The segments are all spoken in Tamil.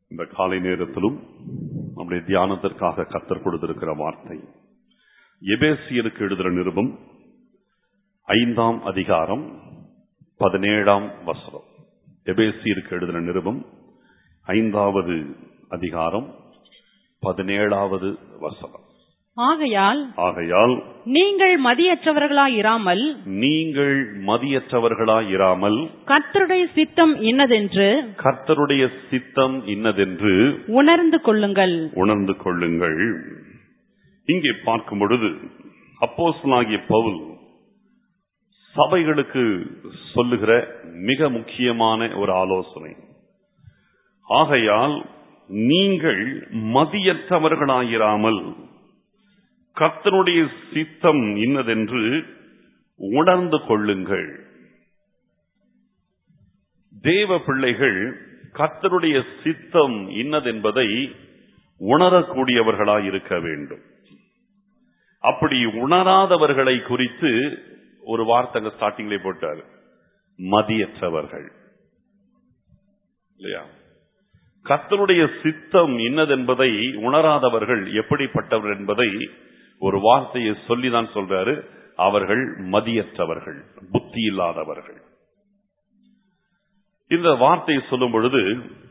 இந்த காலை நேரத்திலும் நம்முடைய தியானத்திற்காக கத்தர் கொடுத்திருக்கிற வார்த்தை எபேசியருக்கு எழுதுகிற நிருபம் ஐந்தாம் அதிகாரம் பதினேழாம் வசனம் எபேசியருக்கு எழுதின நிருபம் ஐந்தாவது அதிகாரம் பதினேழாவது வசனம் ஆகையால் ஆகையால் நீங்கள் மதியற்றவர்களாயிராமல் நீங்கள் மதியற்றவர்களாயிராமல் கர்த்தருடைய சித்தம் இன்னதென்று கர்த்தருடைய சித்தம் இன்னதென்று உணர்ந்து கொள்ளுங்கள் உணர்ந்து கொள்ளுங்கள் இங்கே பார்க்கும் பொழுது அப்போஸ்தலனாகிய பவுல் சபைகளுக்கு சொல்லுகிற மிக முக்கியமான ஒரு ஆலோசனை ஆகையால் நீங்கள் மதியற்றவர்களாயிராமல் கர்த்தருடைய சித்தம் இன்னதென்று உணர்ந்து கொள்ளுங்கள் தேவ பிள்ளைகள் கர்த்தருடைய சித்தம் இன்னதென்பதை உணரக்கூடியவர்களாய் இருக்க வேண்டும் அப்படி உணராதவர்களை குறித்து ஒரு வார்த்தை ஸ்டார்டிங்ல போட்டார் மதியற்றவர்கள் இல்லையா கர்த்தருடைய சித்தம் இன்னதென்பதை உணராதவர்கள் எப்படிப்பட்டவர் என்பதை ஒரு வார்த்தையை சொல்லிதான் சொல்றாரு அவர்கள் மதியற்றவர்கள் புத்தி இல்லாதவர்கள் இந்த வார்த்தையை சொல்லும் பொழுது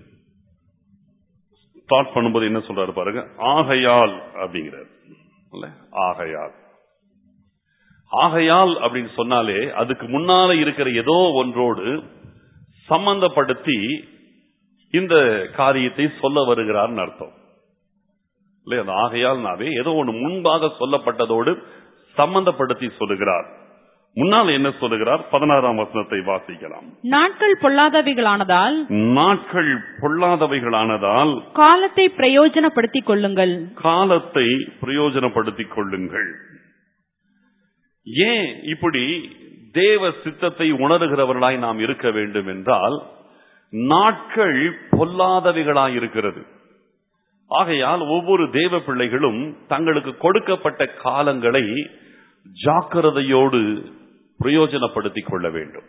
ஸ்டார்ட் பண்ணும்போது என்ன சொல்றாரு பாருங்க ஆகையால் அப்படிங்கிறார் இல்ல ஆகையால் ஆகையால் அப்படின்னு சொன்னாலே அதுக்கு முன்னால இருக்கிற ஏதோ ஒன்றோடு சம்பந்தப்படுத்தி இந்த காரியத்தை சொல்ல வருகிறார்னு அர்த்தம் இல்லையா அந்த ஆகையால்னாவே ஏதோ ஒன்று முன்பாக சொல்லப்பட்டதோடு சம்பந்தப்படுத்தி சொல்லுகிறார் முன்னால் என்ன சொல்லுகிறார் பதினாறாம் வசனத்தை வாசிக்கலாம் நாட்கள் பொல்லாதவைகளானதால் நாட்கள் பொல்லாதவைகளானதால் காலத்தை பிரயோஜனப்படுத்திக் கொள்ளுங்கள் காலத்தை பிரயோஜனப்படுத்திக் கொள்ளுங்கள் ஏன் இப்படி தேவ சித்தத்தை உணர்கிறவர்களாய் நாம் இருக்க வேண்டும் என்றால் நாட்கள் பொல்லாதவைகளாய் இருக்கிறது ஆகையால் ஒவ்வொரு தேவ பிள்ளைகளும் தங்களுக்கு கொடுக்கப்பட்ட காலங்களை ஜாக்கிரதையோடு பிரயோஜனப்படுத்திக் கொள்ள வேண்டும்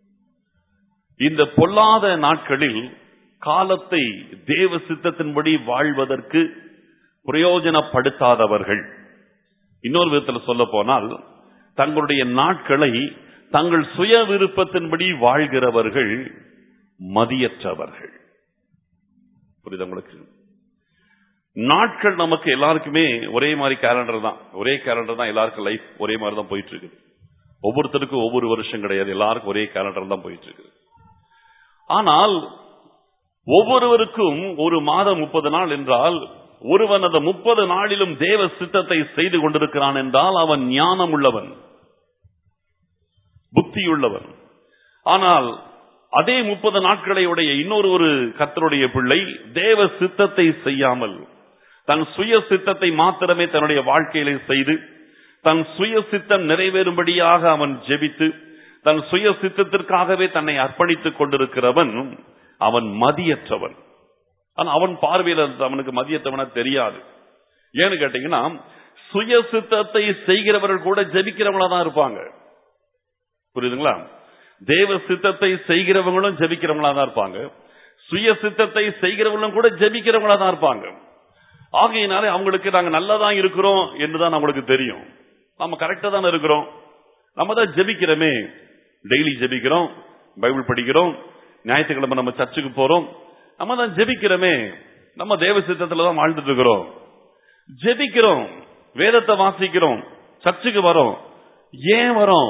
இந்த பொல்லாத நாட்களில் காலத்தை தேவ சித்தத்தின்படி வாழ்வதற்கு பிரயோஜனப்படுத்தாதவர்கள் இன்னொரு விதத்தில் சொல்ல போனால் தங்களுடைய நாட்களை தங்கள் சுய விருப்பத்தின்படி வாழ்கிறவர்கள் மதியற்றவர்கள் புரியுது உங்களுக்கு நாட்கள் நமக்கு எல்லாருக்குமே ஒரே மாதிரி கேலண்டர் தான் ஒரே கேலண்டர் தான் எல்லாருக்கும் லைஃப் ஒரே மாதிரி தான் போயிட்டு இருக்குது ஒவ்வொருத்தருக்கும் ஒவ்வொரு வருஷம் கிடையாது எல்லாருக்கும் ஒரே கேலண்டர் தான் போயிட்டு இருக்குது ஆனால் ஒவ்வொருவருக்கும் ஒரு மாதம் முப்பது நாள் என்றால் ஒருவன் அந்த முப்பது நாளிலும் தேவ சித்தத்தை செய்து கொண்டிருக்கிறான் என்றால் அவன் ஞானம் உள்ளவன் புத்தியுள்ளவன் ஆனால் அதே முப்பது நாட்களை உடைய இன்னொரு ஒரு கத்தருடைய பிள்ளை தேவ சித்தத்தை செய்யாமல் தன் சுய சித்தத்தை மாத்திரமே தன்னுடைய வாழ்க்கையிலே செய்து தன் சுய சித்தம் நிறைவேறும்படியாக அவன் ஜெபித்து தன் சுய சித்தத்திற்காகவே தன்னை அர்ப்பணித்துக் கொண்டிருக்கிறவன் அவன் மதியற்றவன் ஆனா அவன் பார்வையில் அவனுக்கு மதியற்றவன தெரியாது ஏன்னு கேட்டீங்கன்னா சுய சித்தத்தை செய்கிறவர்கள் கூட ஜெபிக்கிறவங்களா தான் இருப்பாங்க புரியுதுங்களா தேவ சித்தத்தை செய்கிறவங்களும் ஜெபிக்கிறவங்களா தான் இருப்பாங்க சுய சித்தத்தை செய்கிறவங்களும் கூட ஜெபிக்கிறவங்களா தான் இருப்பாங்க ஆகையினாலே அவங்களுக்கு நாங்க நல்லதான் இருக்கிறோம் என்றுதான் நம்மளுக்கு தெரியும் நம்ம கரெக்டா தானே இருக்கிறோம் நம்ம தான் ஜெபிக்கிறோமே டெய்லி ஜெபிக்கிறோம் பைபிள் படிக்கிறோம் ஞாயிற்றுக்கிழமை நம்ம சர்ச்சுக்கு போறோம் நம்ம தான் ஜெபிக்கிறோமே நம்ம தேவ சித்தத்துல தான் வாழ்ந்துட்டு இருக்கிறோம் ஜெபிக்கிறோம் வேதத்தை வாசிக்கிறோம் சர்ச்சுக்கு வரோம் ஏன் வரோம்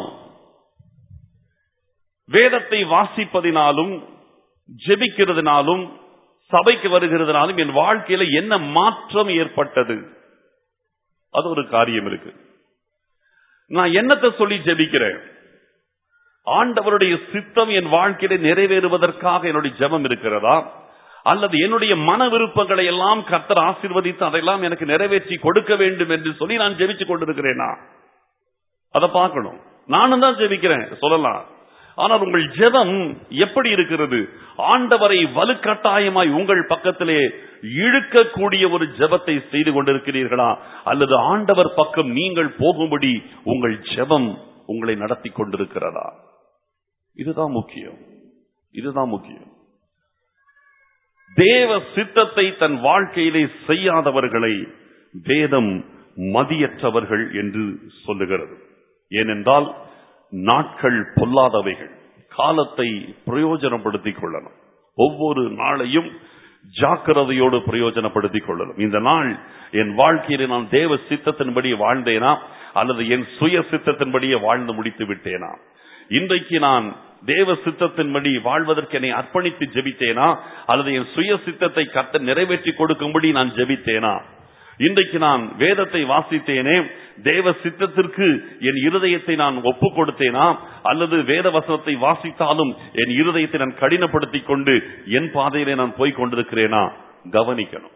வேதத்தை வாசிப்பதினாலும் ஜெபிக்கிறதுனாலும் சபைக்கு வருகிறதுனாலும் என் வாழ்க்கையில என்ன மாற்றம் ஏற்பட்டது அது ஒரு காரியம் இருக்கு நான் என்னத்தை சொல்லி ஜெபிக்கிறேன் ஆண்டவருடைய சித்தம் என் வாழ்க்கையில நிறைவேறுவதற்காக என்னுடைய ஜெபம் இருக்கிறதா அல்லது என்னுடைய மன விருப்பங்களை எல்லாம் கர்த்தர் ஆசீர்வதித்து அதையெல்லாம் எனக்கு நிறைவேற்றி கொடுக்க வேண்டும் என்று சொல்லி நான் ஜெபிச்சு கொண்டிருக்கிறேனா அதை பார்க்கணும் நானும் தான் ஜெபிக்கிறேன் சொல்லலாம் ஆனால் உங்கள் ஜெபம் எப்படி இருக்கிறது ஆண்டவரை வலுக்கட்டாயமாய் உங்கள் பக்கத்திலே இழுக்கக்கூடிய ஒரு ஜெபத்தை செய்து கொண்டிருக்கிறீர்களா அல்லது ஆண்டவர் பக்கம் நீங்கள் போகும்படி உங்கள் ஜெபம் உங்களை நடத்தி கொண்டிருக்கிறதா இதுதான் முக்கியம் இதுதான் முக்கியம் தேவ சித்தத்தை தன் வாழ்க்கையிலே செய்யாதவர்களை வேதம் மதியற்றவர்கள் என்று சொல்லுகிறது ஏனென்றால் நாட்கள் பொல்லாதவைகள் காலத்தை பிரயோஜனப்படுத்திக் கொள்ளணும் ஒவ்வொரு நாளையும் ஜாக்கிரதையோடு பிரயோஜனப்படுத்திக் கொள்ளணும் இந்த நாள் என் வாழ்க்கையிலே நான் தேவ சித்தத்தின்படி வாழ்ந்தேனா அல்லது என் சுய சித்தத்தின்படியே வாழ்ந்து முடித்து விட்டேனா இன்றைக்கு நான் தேவ சித்தத்தின்படி வாழ்வதற்கு என்னை அர்ப்பணித்து ஜெபித்தேனா அல்லது என் சுய சித்தத்தை கத்த நிறைவேற்றி கொடுக்கும்படி நான் ஜெபித்தேனா இன்றைக்கு நான் வேதத்தை வாசித்தேனே தேவ சித்தத்திற்கு என் இருதயத்தை நான் ஒப்பு கொடுத்தேனா அல்லது வேத வசனத்தை வாசித்தாலும் என் இருதயத்தை நான் கடினப்படுத்திக் கொண்டு என் பாதையிலே நான் போய் கொண்டிருக்கிறேனா கவனிக்கணும்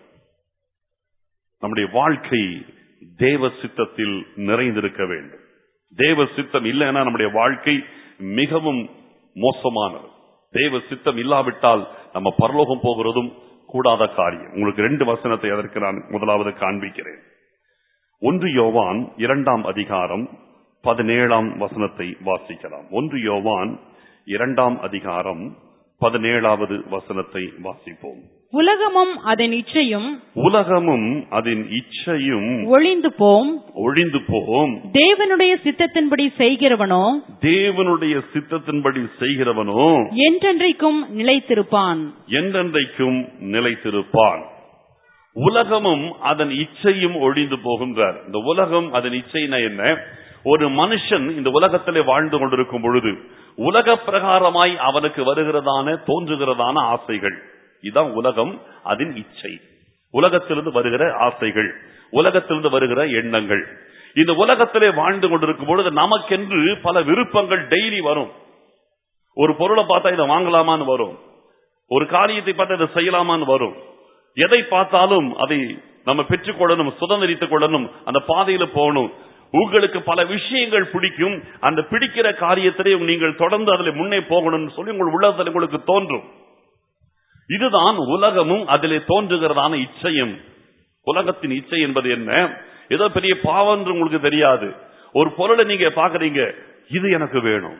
நம்முடைய வாழ்க்கை தேவ சித்தத்தில் நிறைந்திருக்க வேண்டும் தேவ சித்தம் இல்லைன்னா நம்முடைய வாழ்க்கை மிகவும் மோசமானது தேவ சித்தம் இல்லாவிட்டால் நம்ம பரலோகம் போகிறதும் கூடாத காரியம் உங்களுக்கு ரெண்டு வசனத்தை அதற்கு நான் முதலாவது காண்பிக்கிறேன் ஒன்று யோவான் இரண்டாம் அதிகாரம் பதினேழாம் வசனத்தை வாசிக்கலாம் ஒன்று யோவான் இரண்டாம் அதிகாரம் பதினேழாவது வசனத்தை வாசிப்போம் உலகமும் அதன் இச்சையும் உலகமும் அதன் இச்சையும் ஒளிந்து போம் ஒழிந்து போகும் தேவனுடைய சித்தத்தின்படி செய்கிறவனோ தேவனுடைய சித்தத்தின்படி செய்கிறவனோ என்றென்றைக்கும் நிலைத்திருப்பான் என்றென்றைக்கும் நிலைத்திருப்பான் உலகமும் அதன் இச்சையும் ஒழிந்து போகின்றார் இந்த உலகம் அதன் இச்சைனா என்ன ஒரு மனுஷன் இந்த உலகத்திலே வாழ்ந்து கொண்டிருக்கும் பொழுது உலக பிரகாரமாய் அவனுக்கு வருகிறதான தோன்றுகிறதான ஆசைகள் இதுதான் உலகம் அதன் இச்சை உலகத்திலிருந்து வருகிற ஆசைகள் உலகத்திலிருந்து வருகிற எண்ணங்கள் இந்த உலகத்திலே வாழ்ந்து கொண்டிருக்கும் பொழுது நமக்கென்று பல விருப்பங்கள் டெய்லி வரும் ஒரு பொருளை பார்த்தா இதை வாங்கலாமான்னு வரும் ஒரு காரியத்தை பார்த்தா இதை செய்யலாமான்னு வரும் எதை பார்த்தாலும் அதை நம்ம பெற்றுக்கொள்ளணும் சுதந்திரித்துக் கொள்ளணும் அந்த பாதையில போகணும் உங்களுக்கு பல விஷயங்கள் பிடிக்கும் அந்த பிடிக்கிற காரியத்திலே நீங்கள் தொடர்ந்து அதில் முன்னே போகணும்னு சொல்லி உங்கள் உள்ளத்தில் உங்களுக்கு தோன்றும் இதுதான் உலகமும் அதிலே தோன்றுகிறதான இச்சையும் உலகத்தின் இச்சை என்பது என்ன ஏதோ பெரிய பாவம் என்று உங்களுக்கு தெரியாது ஒரு பொருளை நீங்க பாக்குறீங்க இது எனக்கு வேணும்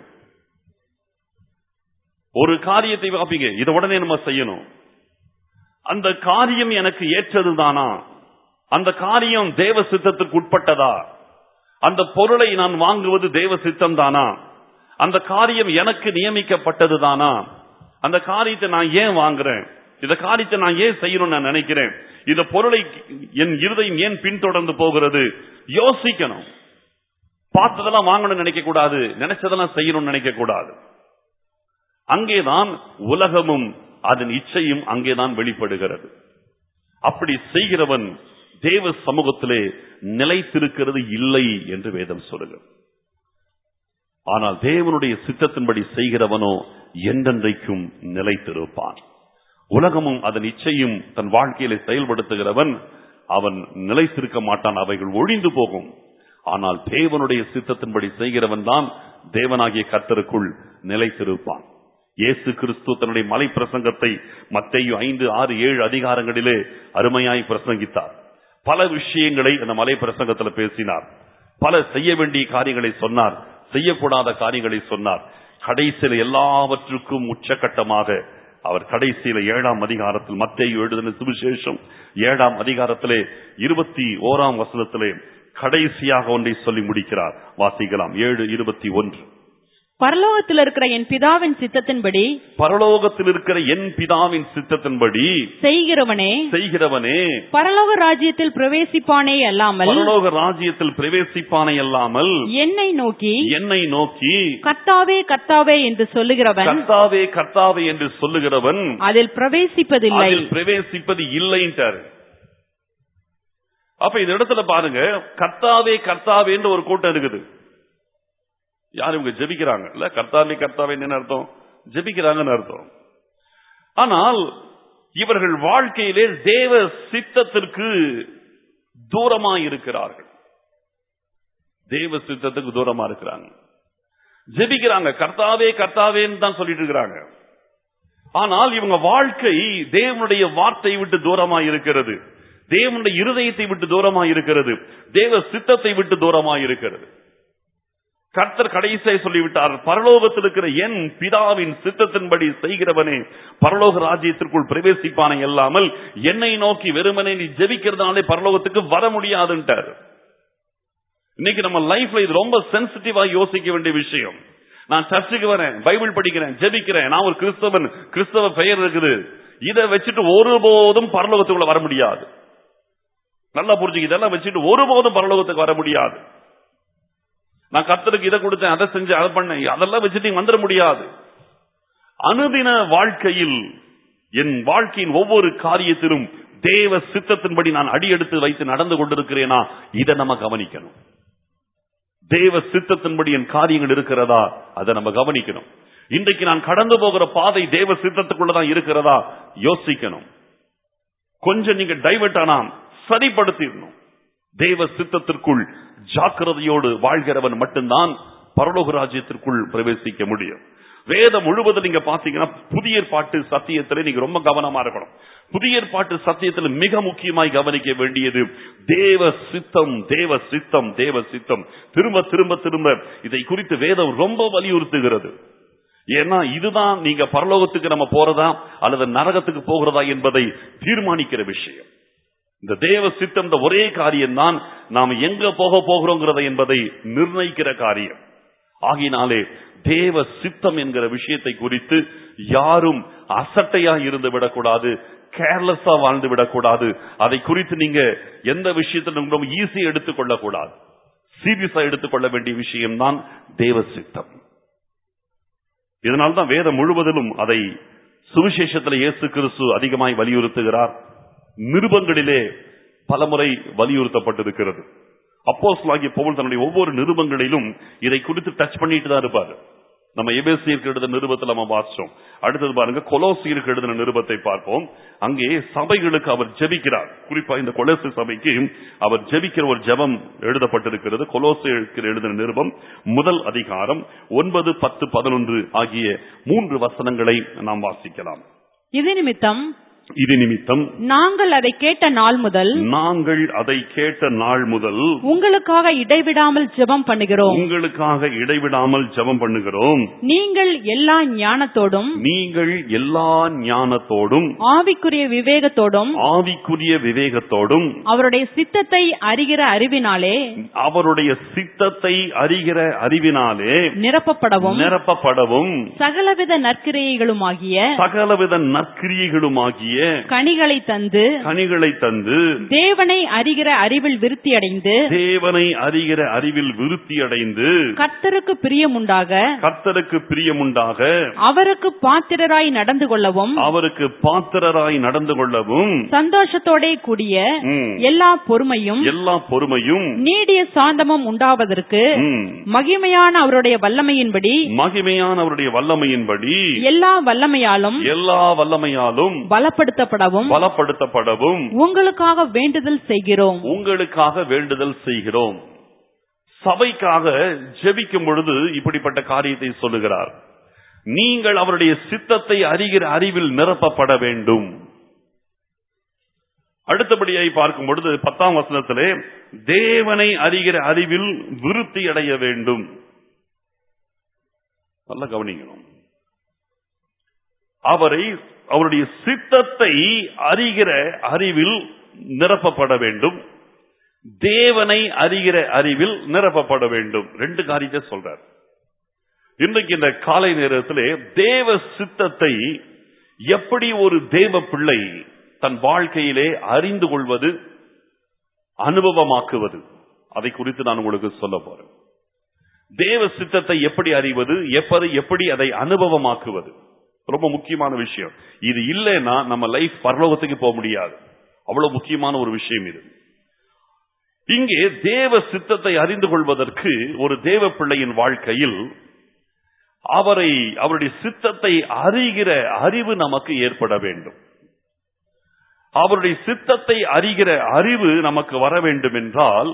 ஒரு காரியத்தை பார்ப்பீங்க இதை உடனே நம்ம செய்யணும் அந்த காரியம் எனக்கு ஏற்றதுதானா அந்த காரியம் தேவ சித்தத்துக்கு உட்பட்டதா அந்த பொருளை நான் வாங்குவது தேவ சித்தம் தானா அந்த காரியம் எனக்கு நியமிக்கப்பட்டது தானா அந்த காரியத்தை நான் ஏன் வாங்குறேன் இந்த காரியத்தை நான் ஏன் செய்யணும்னு நான் நினைக்கிறேன் இந்த பொருளை என் இருதயம் ஏன் பின்தொடர்ந்து போகிறது யோசிக்கணும் பார்த்ததெல்லாம் வாங்கணும்னு நினைக்க கூடாது நினைச்சதெல்லாம் செய்யணும்னு நினைக்க கூடாது அங்கேதான் உலகமும் அதன் இச்சையும் அங்கேதான் வெளிப்படுகிறது அப்படி செய்கிறவன் தேவ சமூகத்திலே நிலைத்திருக்கிறது இல்லை என்று வேதம் சொல்லுகிறது ஆனால் தேவனுடைய சித்தத்தின்படி செய்கிறவனோ என்றென்றைக்கும் நிலைத்திருப்பான் உலகமும் அதன் இச்சையும் தன் வாழ்க்கையில செயல்படுத்துகிறவன் அவன் நிலைத்திருக்க மாட்டான் அவைகள் ஒழிந்து போகும் ஆனால் தேவனுடைய சித்தத்தின்படி செய்கிறவன் தான் தேவனாகிய கர்த்தருக்குள் நிலைத்திருப்பான் இயேசு கிறிஸ்து தன்னுடைய மலை பிரசங்கத்தை மத்தையு ஐந்து ஆறு ஏழு அதிகாரங்களிலே அருமையாய் பிரசங்கித்தார் பல விஷயங்களை அந்த மலை பிரசங்கத்தில் பேசினார் பல செய்ய வேண்டிய காரியங்களை சொன்னார் செய்யக்கூடாத காரியங்களை சொன்னார் கடைசியில் எல்லாவற்றுக்கும் உச்சகட்டமாக அவர் கடைசியில ஏழாம் அதிகாரத்தில் மத்திய எழுதின சுவிசேஷம் ஏழாம் அதிகாரத்திலே இருபத்தி ஓராம் வசனத்திலே கடைசியாக ஒன்றை சொல்லி முடிக்கிறார் வாசிக்கலாம் ஏழு இருபத்தி ஒன்று பரலோகத்தில் இருக்கிற என் பிதாவின் சித்தத்தின்படி பரலோகத்தில் இருக்கிற என் பிதாவின் சித்தத்தின்படி செய்கிறவனே செய்கிறவனே பரலோக ராஜ்யத்தில் பிரவேசிப்பானே அல்லாமல் பரலோக ராஜ்யத்தில் பிரவேசிப்பானை அல்லாமல் என்னை நோக்கி என்னை நோக்கி கர்த்தாவே கர்த்தாவே என்று சொல்லுகிறவன் கர்த்தாவே கர்த்தாவே என்று சொல்லுகிறவன் அதில் பிரவேசிப்பதில்லை அதில் பிரவேசிப்பது இல்லைன்ட்டாரு அப்ப இந்த இடத்துல பாருங்க கர்த்தாவே கர்த்தாவே என்று ஒரு கூட்டம் இருக்குது யார் இவங்க ஜெபிக்கிறாங்க இல்ல கர்த்தாவே கர்த்தாவே என்ன அர்த்தம் ஜெபிக்கிறாங்கன்னு அர்த்தம் ஆனால் இவர்கள் வாழ்க்கையிலே தேவ சித்தத்திற்கு தூரமா இருக்கிறார்கள் தேவ சித்தத்துக்கு தூரமா இருக்கிறாங்க ஜெபிக்கிறாங்க கர்த்தாவே கர்த்தாவேன்னு தான் சொல்லிட்டு இருக்கிறாங்க ஆனால் இவங்க வாழ்க்கை தேவனுடைய வார்த்தையை விட்டு தூரமா இருக்கிறது தேவனுடைய இருதயத்தை விட்டு தூரமா இருக்கிறது தேவ சித்தத்தை விட்டு தூரமா இருக்கிறது கர்த்தர் கடைசியை சொல்லிவிட்டார் பரலோகத்தில் இருக்கிற என் பிதாவின் சித்தத்தின்படி செய்கிறவனே பரலோக ராஜ்யத்திற்குள் பிரவேசிப்பானே அல்லாமல் என்னை நோக்கி வெறுமனே நீ ஜெபிக்கிறதுனாலே பரலோகத்துக்கு வர முடியாதுன்ட்டார் இன்னைக்கு நம்ம லைஃப்ல இது ரொம்ப சென்சிட்டிவா யோசிக்க வேண்டிய விஷயம் நான் சர்ச்சுக்கு வரேன் பைபிள் படிக்கிறேன் ஜெபிக்கிறேன் நான் ஒரு கிறிஸ்தவன் கிறிஸ்தவ பெயர் இருக்குது இதை வச்சுட்டு ஒருபோதும் பரலோகத்துக்குள்ள வர முடியாது நல்லா புரிஞ்சுக்க இதெல்லாம் வச்சுட்டு ஒருபோதும் பரலோகத்துக்கு வர முடியாது நான் கர்த்தருக்கு இதை கொடுத்தேன் அதை செஞ்சேன் அதை பண்ணேன் அதெல்லாம் வச்சுட்டு நீங்க வந்துட முடியாது அனுதின வாழ்க்கையில் என் வாழ்க்கையின் ஒவ்வொரு காரியத்திலும் தேவ சித்தத்தின்படி நான் அடியெடுத்து வைத்து நடந்து கொண்டிருக்கிறேனா இதை நம்ம கவனிக்கணும் தேவ சித்தத்தின்படி என் காரியங்கள் இருக்கிறதா அதை நம்ம கவனிக்கணும் இன்றைக்கு நான் கடந்து போகிற பாதை தேவ சித்தத்துக்குள்ளதான் இருக்கிறதா யோசிக்கணும் கொஞ்சம் நீங்க டைவர்ட் ஆனா சரிப்படுத்திடணும் தேவ சித்தத்திற்குள் ஜாக்கிரதையோடு வாழ்கிறவன் மட்டும்தான் பரலோக ராஜ்யத்திற்குள் பிரவேசிக்க முடியும் வேதம் முழுவதும் நீங்க பாத்தீங்கன்னா புதிய பாட்டு சத்தியத்துல நீங்க ரொம்ப கவனமா இருக்கணும் புதிய பாட்டு சத்தியத்துல மிக முக்கியமாய் கவனிக்க வேண்டியது தேவ சித்தம் தேவ சித்தம் தேவ சித்தம் திரும்ப திரும்ப திரும்ப இதை குறித்து வேதம் ரொம்ப வலியுறுத்துகிறது ஏன்னா இதுதான் நீங்க பரலோகத்துக்கு நம்ம போறதா அல்லது நரகத்துக்கு போகிறதா என்பதை தீர்மானிக்கிற விஷயம் இந்த தேவ சித்தம் இந்த ஒரே காரியம் தான் நாம் எங்க போக போகிறோங்கிறத என்பதை நிர்ணயிக்கிற காரியம் ஆகினாலே தேவ சித்தம் என்கிற விஷயத்தை குறித்து யாரும் அசட்டையா இருந்து விடக்கூடாது கேர்லெஸ்ஸா வாழ்ந்து விடக்கூடாது அதை குறித்து நீங்க எந்த விஷயத்திலும் ரொம்ப ஈஸியா எடுத்துக்கொள்ள கூடாது சீரியஸா எடுத்துக்கொள்ள வேண்டிய விஷயம் தான் தேவ சித்தம் இதனால்தான் வேதம் முழுவதிலும் அதை சுவிசேஷத்தில் இயேசு கிறிஸ்து அதிகமாய் வலியுறுத்துகிறார் நிருபங்களிலே பலமுறை வலியுறுத்தப்பட்டிருக்கிறது அப்போஸ்தலனாகிய பவுல் தன்னுடைய ஒவ்வொரு நிருபங்களிலும் இதை குறித்து டச் பண்ணிட்டு தான் இருப்பாரு நம்ம எபேசியருக்கு எழுதின நிருபத்தில் நம்ம வாசிச்சோம் அடுத்தது பாருங்க கொலோசியருக்கு எழுதின நிருபத்தை பார்ப்போம் அங்கே சபைகளுக்கு அவர் ஜெபிக்கிறார் குறிப்பா இந்த கொலோசி சபைக்கு அவர் ஜெபிக்கிற ஒரு ஜெபம் எழுதப்பட்டிருக்கிறது கொலோசியருக்கு எழுதின நிருபம் முதல் அதிகாரம் ஒன்பது பத்து பதினொன்று ஆகிய மூன்று வசனங்களை நாம் வாசிக்கலாம் இது நிமித்தம் இது நிமித்தம் நாங்கள் அதை கேட்ட நாள் முதல் நாங்கள் அதை கேட்ட நாள் முதல் உங்களுக்காக இடைவிடாமல் ஜெபம் பண்ணுகிறோம் உங்களுக்காக இடைவிடாமல் ஜெபம் பண்ணுகிறோம் நீங்கள் எல்லா ஞானத்தோடும் நீங்கள் எல்லா ஞானத்தோடும் ஆவிக்குரிய விவேகத்தோடும் ஆவிக்குரிய விவேகத்தோடும் அவருடைய சித்தத்தை அறிகிற அறிவினாலே அவருடைய சித்தத்தை அறிகிற அறிவினாலே நிரப்பப்படவும் நிரப்பப்படவும் சகலவித நற்கிரியைகளுமாகிய சகலவித நற்கிரியைகளுமாகிய கனிகளை தந்து கனிகளை தந்து தேவனை அறிகிற அறிவில் விருத்தியடைந்து தேவனை அறிகிற அறிவில் விருத்தியடைந்து கர்த்தருக்கு பிரியமுண்டாக கர்த்தருக்கு பிரியமுண்டாக அவருக்கு பாத்திரராய் நடந்து கொள்ளவும் அவருக்கு பாத்திரராய் நடந்து கொள்ளவும் சந்தோஷத்தோடே கூடிய ம், எல்லா பொறுமையும் எல்லா பொறுமையும் நீடிய சாந்தமும் உண்டாவதற்கு ம், மகிமையான அவருடைய வல்லமையின்படி மகிமையான அவருடைய வல்லமையின்படி எல்லா வல்லமையாலும் எல்லா வல்லமையாலும் பலப்படுத்தப்படவும் பலப்படுத்தப்படவும் உங்களுக்காக வேண்டுதல் செய்கிறோம் உங்களுக்காக வேண்டுதல் செய்கிறோம் சபைக்காக ஜெபிக்கும் பொழுது இப்படிப்பட்ட காரியத்தை சொல்லுகிறார் நீங்கள் அவருடைய சித்தத்தை அறிகிற அறிவில் நிரப்பப்பட வேண்டும் அடுத்தபடியாய் பார்க்கும் பொழுது பத்தாம் வசனத்திலே தேவனை அறிகிற அறிவில் விருத்தி அடைய வேண்டும் நல்ல கவனிக்கணும் அவரை அவருடைய சித்தத்தை அறிகிற அறிவில் நிரப்பப்பட வேண்டும் தேவனை அறிகிற அறிவில் நிரப்பப்பட வேண்டும் ரெண்டு காரியத்தை சொல்றார் இன்றைக்கு இந்த காலை நேரத்திலே தேவ சித்தத்தை எப்படி ஒரு தேவ பிள்ளை தன் வாழ்க்கையிலே அறிந்து கொள்வது அனுபவமாக்குவது அதை குறித்து நான் உங்களுக்கு சொல்ல போறேன் தேவ சித்தத்தை எப்படி அறிவது எப்படி எப்படி அதை அனுபவமாக்குவது ரொம்ப முக்கியமான விஷயம் இது இல்லைன்னா நம்ம லைஃப் பரலோகத்துக்கு போக முடியாது அவ்வளவு முக்கியமான ஒரு விஷயம் இது இங்கே தேவ சித்தத்தை அறிந்து கொள்வதற்கு ஒரு தேவ பிள்ளையின் வாழ்க்கையில் அவரை அவருடைய சித்தத்தை அறிகிற அறிவு நமக்கு ஏற்பட வேண்டும் அவருடைய சித்தத்தை அறிகிற அறிவு நமக்கு வர வேண்டும் என்றால்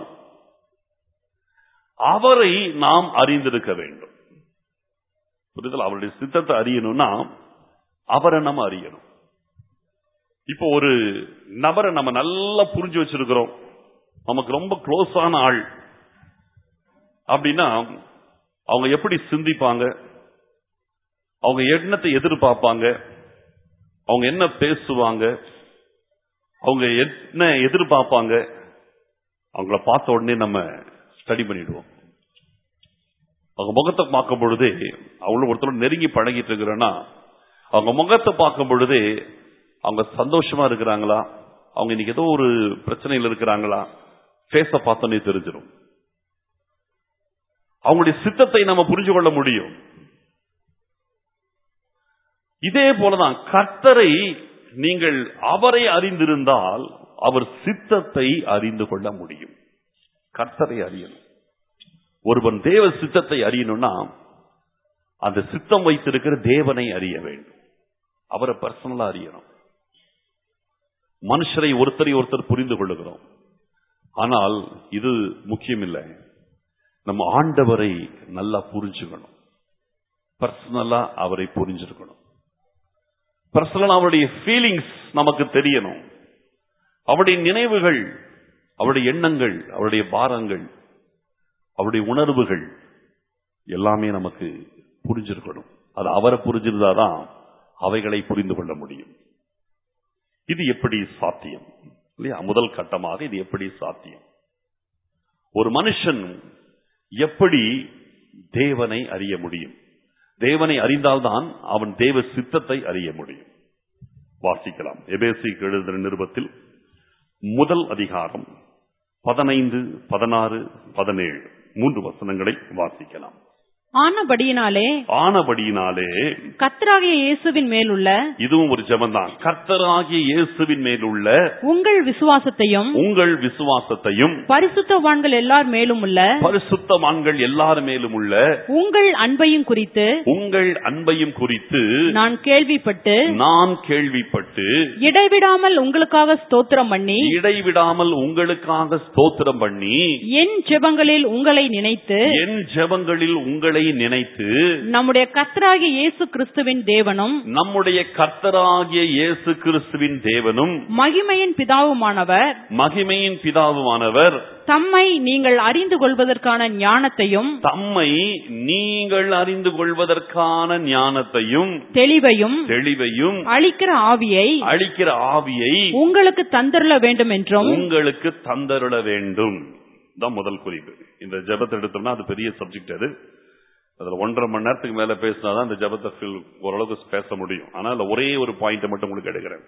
அவரை நாம் அறிந்திருக்க வேண்டும் புரிதல் அவருடைய சித்தத்தை அறியணும்னா அவரை நம்ம அறியணும் இப்போ ஒரு நபரை நம்ம நல்லா புரிஞ்சு வச்சிருக்கிறோம் நமக்கு ரொம்ப க்ளோஸான ஆள் அப்படின்னா அவங்க எப்படி சிந்திப்பாங்க அவங்க எண்ணத்தை எதிர்பார்ப்பாங்க அவங்க என்ன பேசுவாங்க அவங்க என்ன எதிர்பார்ப்பாங்க அவங்கள பார்த்த உடனே நம்ம ஸ்டடி பண்ணிடுவோம் அவங்க முகத்தை பார்க்கும் பொழுதே அவங்களும் ஒருத்தர் நெருங்கி பழகிட்டு இருக்கிறேன்னா அவங்க முகத்தை பார்க்கும் பொழுதே அவங்க சந்தோஷமா இருக்கிறாங்களா அவங்க இன்னைக்கு ஏதோ ஒரு பிரச்சனையில் இருக்கிறாங்களா ஃபேஸ பார்த்தோன்னே தெரிஞ்சிடும் அவங்களுடைய சித்தத்தை நம்ம புரிஞ்சு கொள்ள முடியும் இதே போலதான் கர்த்தரை நீங்கள் அவரை அறிந்திருந்தால் அவர் சித்தத்தை அறிந்து கொள்ள முடியும் கர்த்தரை அறியணும் ஒருவன் தேவ சித்தத்தை அறியணும்னா அந்த சித்தம் வைத்திருக்கிற தேவனை அறிய வேண்டும் அவரை பர்சனலா அறியணும் மனுஷரை ஒருத்தரை ஒருத்தர் புரிந்து கொள்ளுகிறோம் ஆனால் இது முக்கியம் இல்லை நம்ம ஆண்டவரை நல்லா புரிஞ்சுக்கணும் பர்சனலா அவரை புரிஞ்சிருக்கணும் பர்சனலா அவருடைய ஃபீலிங்ஸ் நமக்கு தெரியணும் அவருடைய நினைவுகள் அவருடைய எண்ணங்கள் அவருடைய பாரங்கள் அவருடைய உணர்வுகள் எல்லாமே நமக்கு புரிஞ்சிருக்கணும் அது அவரை புரிஞ்சிருந்தாதான் அவைகளை புரிந்து கொள்ள முடியும் இது எப்படி சாத்தியம் இல்லையா முதல் கட்டமாக இது எப்படி சாத்தியம் ஒரு மனுஷன் எப்படி தேவனை அறிய முடியும் தேவனை அறிந்தால்தான் அவன் தேவ சித்தத்தை அறிய முடியும் வாசிக்கலாம் எபேசி எழுதுகிற நிருபத்தில் முதல் அதிகாரம் பதினைந்து பதினாறு பதினேழு மூன்று வசனங்களை வாசிக்கலாம் ஆனபடியினாலே ஆனபடியினாலே கர்த்தராகிய இயேசுவின் மேலுள்ள இதுவும் ஒரு ஜெபம்தான் கர்த்தராகிய இயேசுவின் மேலுள்ள உங்கள் விசுவாசத்தையும் உங்கள் விசுவாசத்தையும் பரிசுத்தவான்கள் எல்லார் மேலும் உள்ள பரிசுத்தமான்கள் எல்லார் மேலும் உள்ள உங்கள் அன்பையும் குறித்து உங்கள் அன்பையும் குறித்து நான் கேள்விப்பட்டு நான் கேள்விப்பட்டு இடைவிடாமல் உங்களுக்காக ஸ்தோத்திரம் பண்ணி இடைவிடாமல் உங்களுக்காக ஸ்தோத்திரம் பண்ணி என் ஜெபங்களில் உங்களை நினைத்து என் ஜெபங்களில் உங்களை நினைத்து நம்முடைய கர்த்தராகிய இயேசு கிறிஸ்துவின் தேவனும் நம்முடைய கர்த்தராகிய இயேசு கிறிஸ்துவின் தேவனும் மகிமையின் பிதாவுமானவர் மகிமையின் பிதாவுமானவர் தம்மை நீங்கள் அறிந்து கொள்வதற்கான ஞானத்தையும் தம்மை நீங்கள் அறிந்து கொள்வதற்கான ஞானத்தையும் தெளிவையும் தெளிவையும் அளிக்கிற ஆவியை அளிக்கிற ஆவியை உங்களுக்கு தந்தருள வேண்டும் என்றும் உங்களுக்கு தந்தருள வேண்டும் தான் முதல் குறிப்பு இந்த ஜெபத்தை எடுத்தோம்னா அது பெரிய சப்ஜெக்ட் அது அதுல ஒன்றரை மணி நேரத்துக்கு மேல பேசினாதான் இந்த ஜெபத்தை feel ஓரளவுக்கு பேச முடியும் ஆனா அதுல ஒரே ஒரு பாயிண்ட் மட்டும் உங்களுக்கு எடுக்கிறேன்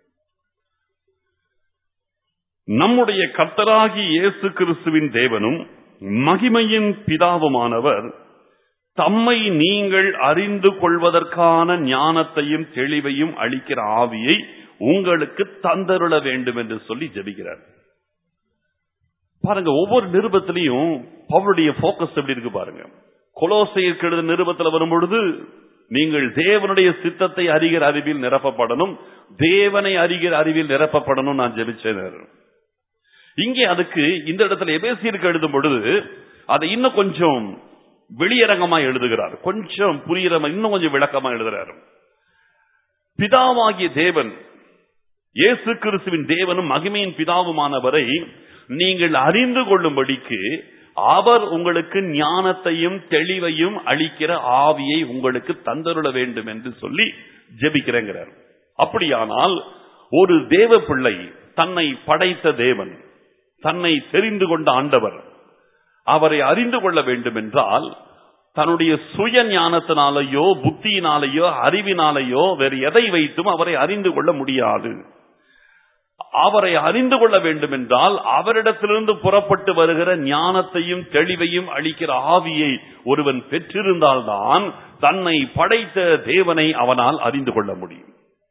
நம்முடைய கர்த்தராகி இயேசு கிறிஸ்துவின் தேவனும் மகிமையின் பிதாவுமானவர் தம்மை நீங்கள் அறிந்து கொள்வதற்கான ஞானத்தையும் தெளிவையும் அளிக்கிற ஆவியை உங்களுக்கு தந்தருள வேண்டும் என்று சொல்லி ஜெபிக்கிறார் பாருங்க ஒவ்வொரு நிருபத்திலையும் பவுலுடைய போக்கஸ் எப்படி இருக்கு பாருங்க கொலோசையருக்கு எழுத நிருபத்துல வரும்பொழுது நீங்கள் தேவனுடைய சித்தத்தை அறிகிற அறிவில் நிரப்பப்படணும் தேவனை அறிகிற அறிவில் நிரப்பப்படணும் நான் ஜெபிச்சேன் இங்கே அதுக்கு இந்த இடத்துல எபேசியருக்கு எழுதும் பொழுது அதை இன்னும் கொஞ்சம் வெளியரங்கமா எழுதுகிறார் கொஞ்சம் புரியிற மாதிரி இன்னும் கொஞ்சம் விளக்கமா எழுதுறாரு பிதாவாகிய தேவன் இயேசு கிறிஸ்துவின் தேவனும் மகிமையின் பிதாவுமானவரை நீங்கள் அறிந்து கொள்ளும்படிக்கு அவர் உங்களுக்கு ஞானத்தையும் தெளிவையும் அளிக்கிற ஆவியை உங்களுக்கு தந்தருள வேண்டும் என்று சொல்லி ஜெபிக்கிறேங்கிறார் அப்படியானால் ஒரு தேவ பிள்ளை தன்னை படைத்த தேவன் தன்னை தெரிந்து கொண்ட ஆண்டவர் அவரை அறிந்து கொள்ள வேண்டும் என்றால் தன்னுடைய சுய ஞானத்தினாலேயோ புத்தியினாலேயோ அறிவினாலேயோ வேறு எதை வைத்தும் அவரை அறிந்து கொள்ள முடியாது அவரை அறிந்து கொள்ள வேண்டும் என்றால் அவரிடத்திலிருந்து புறப்பட்டு வருகிற ஞானத்தையும் தெளிவையும் அளிக்கிற ஆவியை ஒருவன் பெற்றிருந்தால்தான் தன்னை படைத்த தேவனை அவனால் அறிந்து கொள்ள முடியும்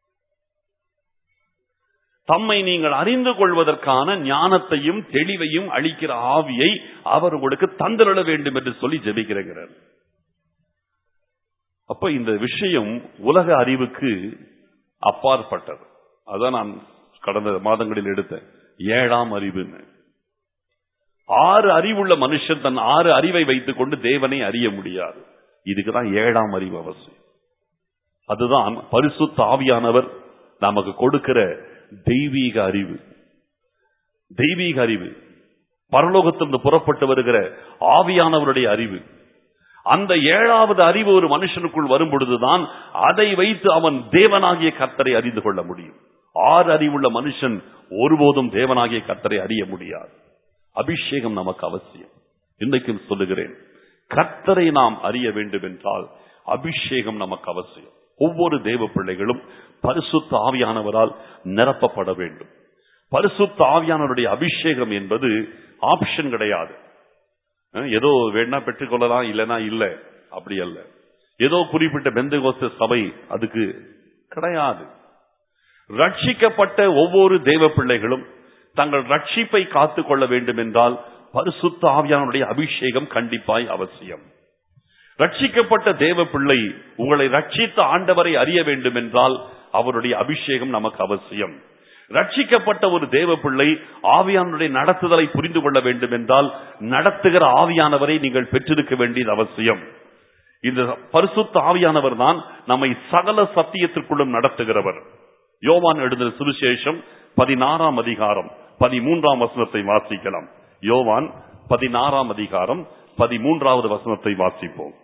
தம்மை நீங்கள் அறிந்து கொள்வதற்கான ஞானத்தையும் தெளிவையும் அளிக்கிற ஆவியை அவர் உங்களுக்கு தந்தருள வேண்டும் என்று சொல்லி ஜெபிக்கிறார் அப்ப இந்த விஷயம் உலக அறிவுக்கு அப்பாற்பட்டது அதான் நான் கடந்த மாதங்களில் எடுத்தேன் ஏழாம் அறிவுன்னு ஆறு அறிவுள்ள மனுஷன் தன் ஆறு அறிவை வைத்துக் கொண்டு தேவனை அறிய முடியாது இதுக்குதான் ஏழாம் அறிவு அவசியம் அதுதான் பரிசுத்த ஆவியானவர் நமக்கு கொடுக்கிற தெய்வீக அறிவு தெய்வீக அறிவு பரலோகத்திலிருந்து புறப்பட்டு வருகிற ஆவியானவருடைய அறிவு அந்த ஏழாவது அறிவு ஒரு மனுஷனுக்குள் வரும் பொழுதுதான் அதை வைத்து அவன் தேவனாகிய கர்த்தரை அறிந்து கொள்ள முடியும் ஆறு அறிவுள்ள மனுஷன் ஒருபோதும் தேவனாகிய கர்த்தரை அறிய முடியாது அபிஷேகம் நமக்கு அவசியம் இன்றைக்கும் சொல்லுகிறேன் கர்த்தரை நாம் அறிய வேண்டும் என்றால் அபிஷேகம் நமக்கு அவசியம் ஒவ்வொரு தேவ பிள்ளைகளும் பரிசுத்த ஆவியானவரால் நிரப்பப்பட வேண்டும் பரிசுத்த ஆவியானவருடைய அபிஷேகம் என்பது ஆப்ஷன் கிடையாது அஹ் ஏதோ வேணா பெற்றுக்கொள்ளலாம் இல்லைன்னா இல்ல அப்படி அல்ல ஏதோ குறிப்பிட்ட பெந்தகோஸ்த சபை அதுக்கு கிடையாது ரட்சிக்கப்பட்ட ஒவ்வொரு தேவ பிள்ளைகளும் தங்கள் ரட்சிப்பை காத்துக் கொள்ள வேண்டும் என்றால் பரிசுத்த ஆவியானுடைய அபிஷேகம் கண்டிப்பாய் அவசியம் ரட்சிக்கப்பட்ட தேவ பிள்ளை உங்களை ரட்சித்த ஆண்டவரை அறிய வேண்டும் என்றால் அவருடைய அபிஷேகம் நமக்கு அவசியம் ரட்சிக்கப்பட்ட ஒரு தேவ பிள்ளை ஆவியானுடைய நடத்துதலை புரிந்து கொள்ள வேண்டும் என்றால் நடத்துகிற ஆவியானவரை நீங்கள் பெற்றிருக்க வேண்டியது அவசியம் இந்த பரிசுத்த ஆவியானவர் தான் நம்மை சகல சத்தியத்திற்குள்ளும் நடத்துகிறவர் யோவான் எழுதின சுவிசேஷம் பதினாறாம் அதிகாரம் பதிமூன்றாம் வசனத்தை வாசிக்கலாம் யோவான் பதினாறாம் அதிகாரம் பதிமூன்றாவது வசனத்தை வாசிப்போம்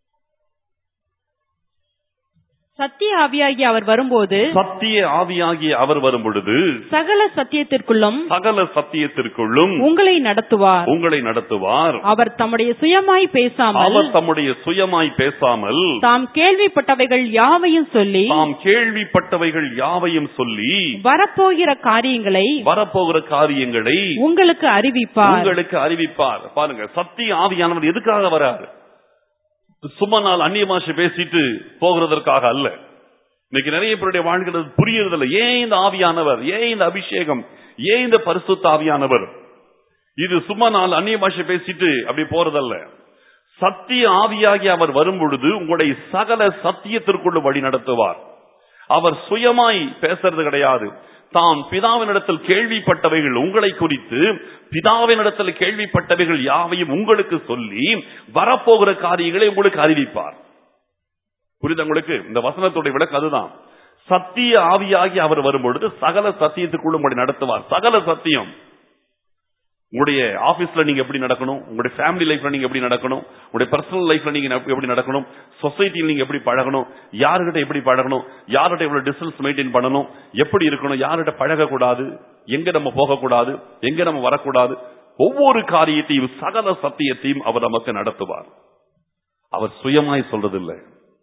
சத்திய ஆவியாகி அவர் வரும்போது சத்திய ஆவியாகிய அவர் வரும் பொழுது சகல சத்தியத்திற்குள்ளும் சகல சத்தியத்திற்குள்ளும் உங்களை நடத்துவார் உங்களை நடத்துவார் அவர் தம்முடைய சுயமாய் பேசாமல் அவர் தம்முடைய சுயமாய் பேசாமல் தாம் கேள்விப்பட்டவைகள் யாவையும் சொல்லி தாம் கேள்விப்பட்டவைகள் யாவையும் சொல்லி வரப்போகிற காரியங்களை வரப்போகிற காரியங்களை உங்களுக்கு அறிவிப்பார் உங்களுக்கு அறிவிப்பார் பாருங்க சத்திய ஆவியானவர் எதுக்காக வராரு சும்மா நாள் அந்நிய பாஷை பேசிட்டு போகிறதற்காக அல்ல இன்னைக்கு நிறைய பேருடைய வாழ்கிறது புரியறதில்ல ஏன் இந்த ஆவியானவர் ஏன் இந்த அபிஷேகம் ஏன் இந்த பரிசுத்த ஆவியானவர் இது சும்மா நாள் அந்நிய பாஷை பேசிட்டு அப்படி போறதல்ல சத்திய ஆவியாகி அவர் வரும் பொழுது உங்களை சகல சத்தியத்திற்குள்ள வழி நடத்துவார் அவர் சுயமாய் பேசுறது கிடையாது தான் பிதாவினிடத்தில் கேள்விப்பட்டவைகள் உங்களை குறித்து பிதாவினிடத்தில் கேள்விப்பட்டவைகள் யாவையும் உங்களுக்கு சொல்லி வரப்போகிற காரியங்களை உங்களுக்கு அறிவிப்பார் புரியுது உங்களுக்கு இந்த வசனத்துடைய விளக்கு அதுதான் சத்திய ஆவியாகி அவர் வரும்பொழுது சகல சத்தியத்துக்குள்ள உங்களை நடத்துவார் சகல சத்தியம் உங்களுடைய ஆபீஸ்ல நீங்க எப்படி நடக்கணும் உங்களுடைய ஃபேமிலி லைஃப்ல நீங்க எப்படி நடக்கணும் உங்களுடைய பர்சனல் லைஃப்ல நீங்க எப்படி நடக்கணும் சொசைட்டியில் நீங்க எப்படி பழகணும் யாருகிட்ட எப்படி பழகணும் யார்கிட்ட எவ்வளவு டிஸ்டன்ஸ் மெயின்டைன் பண்ணணும் எப்படி இருக்கணும் யார்கிட்ட பழகக்கூடாது எங்க நம்ம போகக்கூடாது எங்க நம்ம வரக்கூடாது ஒவ்வொரு காரியத்தையும் சகல சத்தியத்தையும் அவர் நமக்கு நடத்துவார் அவர் சுயமாய் சொல்றதில்லை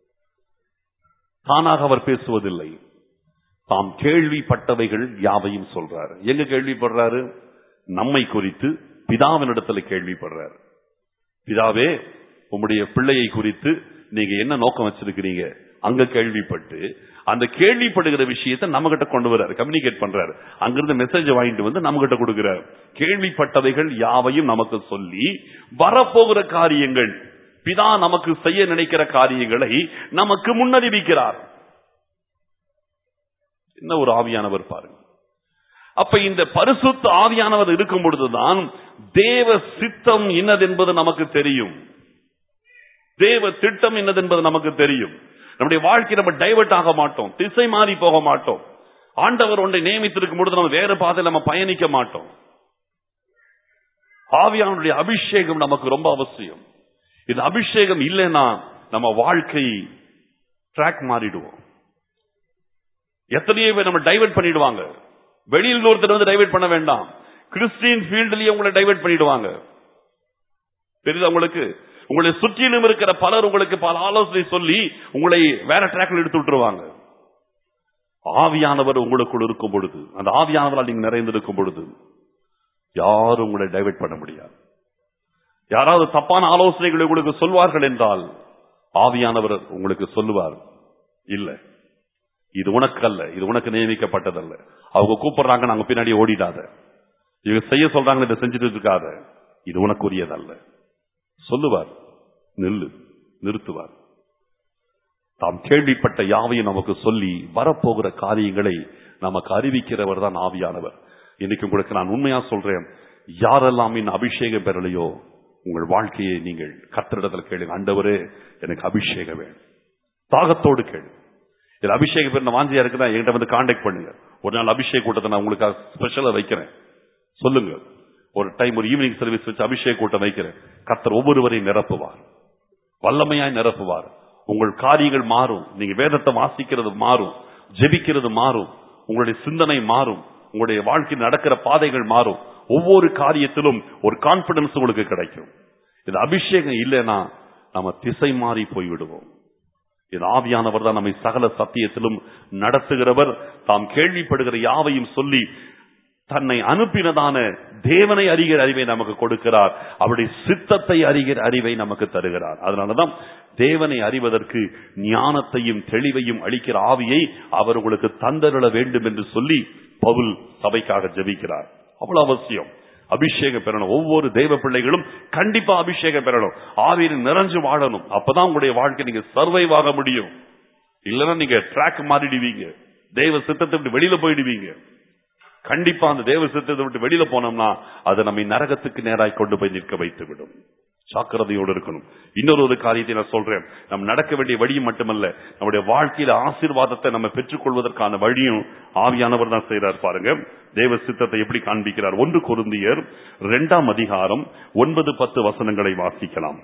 தானாக அவர் பேசுவதில்லை தாம் கேள்விப்பட்டவைகள் யாவையும் சொல்றாரு எங்க கேள்விப்படுறாரு நம்மை குறித்து பிதாவினிடத்துல கேள்விப்படுறார் பிதாவே உம்முடைய பிள்ளையை குறித்து நீங்க என்ன நோக்கம் வச்சிருக்கிறீங்க அங்க கேள்விப்பட்டு அந்த கேள்விப்படுகிற விஷயத்தை நம்ம கிட்ட கொண்டு வர்றாரு கம்யூனிகேட் பண்றாரு அங்கிருந்து மெசேஜ் வாங்கிட்டு வந்து நம்ம கிட்ட கொடுக்கிறார் கேள்விப்பட்டவைகள் யாவையும் நமக்கு சொல்லி வரப்போகிற காரியங்கள் பிதா நமக்கு செய்ய நினைக்கிற காரியங்களை நமக்கு முன்னறிவிக்கிறார் என்ன ஒரு ஆவியானவர் பாருங்க அப்ப இந்த பரிசுத்த ஆவியானவர் இருக்கும் பொழுதுதான் தேவ சித்தம் இன்னதென்பது நமக்கு தெரியும் தேவ திட்டம் என்னதென்பது நமக்கு தெரியும் நம்முடைய வாழ்க்கை நம்ம டைவர்ட் ஆக மாட்டோம் திசை மாறி போக மாட்டோம் ஆண்டவர் ஒன்றை நியமித்திருக்கும் பொழுது நம்ம வேற பாதையில் நம்ம பயணிக்க மாட்டோம் ஆவியானுடைய அபிஷேகம் நமக்கு ரொம்ப அவசியம் இந்த அபிஷேகம் இல்லைன்னா நம்ம வாழ்க்கை ட்ராக் மாறிடுவோம் எத்தனையோ பேர் நம்ம டைவர்ட் பண்ணிடுவாங்க வெளியில் ஒருத்தர் வந்து டைவர்ட் பண்ண வேண்டாம் கிறிஸ்டியன் ஃபீல்ட்லயே உங்களை டைவர்ட் பண்ணிடுவாங்க தெரியுதா உங்களுக்கு உங்களை சுற்றிலும் இருக்கிற பலர் உங்களுக்கு பல ஆலோசனை சொல்லி உங்களை வேற ட்ராக்ல எடுத்து விட்டுருவாங்க ஆவியானவர் உங்களுக்குள் இருக்கும் பொழுது அந்த ஆவியானவரால் நீங்க நிறைந்திருக்கும் பொழுது யாரும் உங்களை டைவர்ட் பண்ண முடியாது யாராவது தப்பான ஆலோசனைகளை உங்களுக்கு சொல்வார்கள் என்றால் ஆவியானவர் உங்களுக்கு சொல்லுவார் இல்ல இது உனக்கு அல்ல இது உனக்கு நியமிக்கப்பட்டதல்ல அவங்க கூப்பிடுறாங்க நாங்க பின்னாடி ஓடிடாத இவங்க செய்ய சொல்றாங்க இதை செஞ்சுட்டு இருக்காத இது உனக்குரியதல்ல சொல்லுவார் நில்லு நிறுத்துவார் தாம் கேள்விப்பட்ட யாவையும் நமக்கு சொல்லி வரப்போகிற காரியங்களை நமக்கு அறிவிக்கிறவர் தான் ஆவியானவர் இன்னைக்கு உங்களுக்கு நான் உண்மையா சொல்றேன் யாரெல்லாம் இன்னும் அபிஷேகம் பெறலையோ உங்கள் வாழ்க்கையை நீங்கள் கத்திரிடத்தில் கேளுங்க ஆண்டவரே எனக்கு அபிஷேகம் வேணும் தாகத்தோடு கேளு இது அபிஷேகம் பெற வாஞ்சியா இருக்குதா என்கிட்ட வந்து காண்டாக்ட் பண்ணுங்க ஒரு நாள் அபிஷேக் கூட்டத்தை நான் உங்களுக்கு ஸ்பெஷலா வைக்கிறேன் சொல்லுங்க ஒரு டைம் ஒரு ஈவினிங் சர்வீஸ் வச்சு அபிஷேக் கூட்டம் வைக்கிறேன் கத்தர் ஒவ்வொருவரையும் நிரப்புவார் வல்லமையாய் நிரப்புவார் உங்கள் காரியங்கள் மாறும் நீங்க வேதத்தை வாசிக்கிறது மாறும் ஜெபிக்கிறது மாறும் உங்களுடைய சிந்தனை மாறும் உங்களுடைய வாழ்க்கையில் நடக்கிற பாதைகள் மாறும் ஒவ்வொரு காரியத்திலும் ஒரு கான்பிடன்ஸ் உங்களுக்கு கிடைக்கும் இது அபிஷேகம் இல்லைன்னா நம்ம திசை மாறி போய்விடுவோம் இது ஆவியானவர் தான் நம்மை சகல சத்தியத்திலும் நடத்துகிறவர் தாம் கேள்விப்படுகிற யாவையும் சொல்லி தன்னை அனுப்பினதான தேவனை அறிகிற அறிவை நமக்கு கொடுக்கிறார் அவருடைய சித்தத்தை அறிகிற அறிவை நமக்கு தருகிறார் அதனாலதான் தேவனை அறிவதற்கு ஞானத்தையும் தெளிவையும் அளிக்கிற ஆவியை அவர் உங்களுக்கு தந்தருள வேண்டும் என்று சொல்லி பவுல் சபைக்காக ஜெபிக்கிறார் அவ்வளவு அவசியம் அபிஷேகம் பெறணும் ஒவ்வொரு தெய்வ பிள்ளைகளும் கண்டிப்பா அபிஷேகம் பெறணும் ஆவியில் நிறைஞ்சு வாழணும் அப்பதான் உங்களுடைய வாழ்க்கை நீங்க சர்வைவ் ஆக முடியும் இல்லைன்னா நீங்க ட்ராக் மாறிடுவீங்க தெய்வ சித்தத்தை விட்டு வெளியில போயிடுவீங்க கண்டிப்பா அந்த தேவ சித்தத்தை விட்டு வெளியில போனோம்னா அது நம்மை நரகத்துக்கு நேராய் கொண்டு போய் நிற்க வைத்து விடும் ஜாக்கிரதையோடு இருக்கணும் இன்னொரு ஒரு காரியத்தை நான் சொல்றேன் நம்ம நடக்க வேண்டிய வழியும் மட்டுமல்ல நம்முடைய வாழ்க்கையில ஆசீர்வாதத்தை நம்ம பெற்றுக்கொள்வதற்கான வழியும் ஆவியானவர் தான் செய்யறார் பாருங்க தேவ சித்தத்தை எப்படி காண்பிக்கிறார் ஒன்று கொருந்தியர் இரண்டாம் அதிகாரம் ஒன்பது பத்து வசனங்களை வாசிக்கலாம்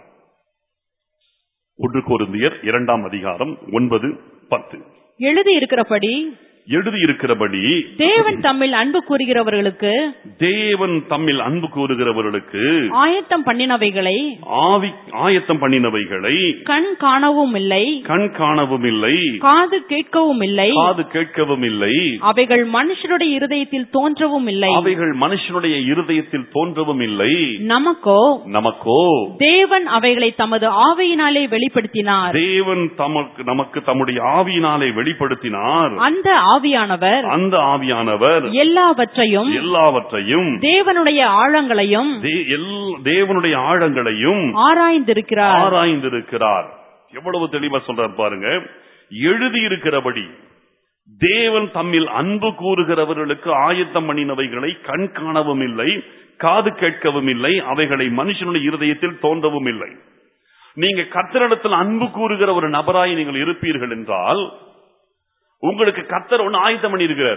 ஒன்று கொருந்தியர் இரண்டாம் அதிகாரம் ஒன்பது பத்து எழுதி இருக்கிறபடி எழுதியிருக்கிறபடி தேவன் தம்மில் அன்பு கூறுகிறவர்களுக்கு தேவன் தம்மில் அன்பு கூறுகிறவர்களுக்கு ஆயத்தம் பண்ணினவைகளை ஆவி ஆயத்தம் பண்ணினவைகளை கண் காணவும் இல்லை கண் காணவும் இல்லை காது கேட்கவும் இல்லை காது கேட்கவும் இல்லை அவைகள் மனுஷருடைய இருதயத்தில் தோன்றவும் இல்லை அவைகள் மனுஷனுடைய இருதயத்தில் தோன்றவும் இல்லை நமக்கோ நமக்கோ தேவன் அவைகளை தமது ஆவியினாலே வெளிப்படுத்தினார் தேவன் தமக்கு நமக்கு தம்முடைய ஆவியினாலே வெளிப்படுத்தினார் அந்த ஆவியானவர் அந்த ஆவியானவர் எல்லாவற்றையும் எல்லாவற்றையும் தேவனுடைய ஆழங்களையும் தே- எல்- தேவனுடைய ஆழங்களையும் ஆராய்ந்திருக்கிறார் ஆராய்ந்திருக்கிறார் எவ்வளவு தெளிவா சொல்றார் பாருங்க எழுதியிருக்கிறபடி தேவன் தம்மில் அன்பு கூறுகிறவர்களுக்கு ஆயத்தம் பண்ணினவைகளை கண் காணவும் இல்லை காது கேட்கவும் இல்லை அவைகளை மனுஷனுடைய இருதயத்தில் தோன்றவும் இல்லை நீங்க கத்தரிடத்தில் அன்பு கூறுகிற ஒரு நபராய் நீங்கள் இருப்பீர்கள் என்றால் உங்களுக்கு கத்தர் ஒன்னு ஆயத்தம் பண்ணியிருக்கிறார்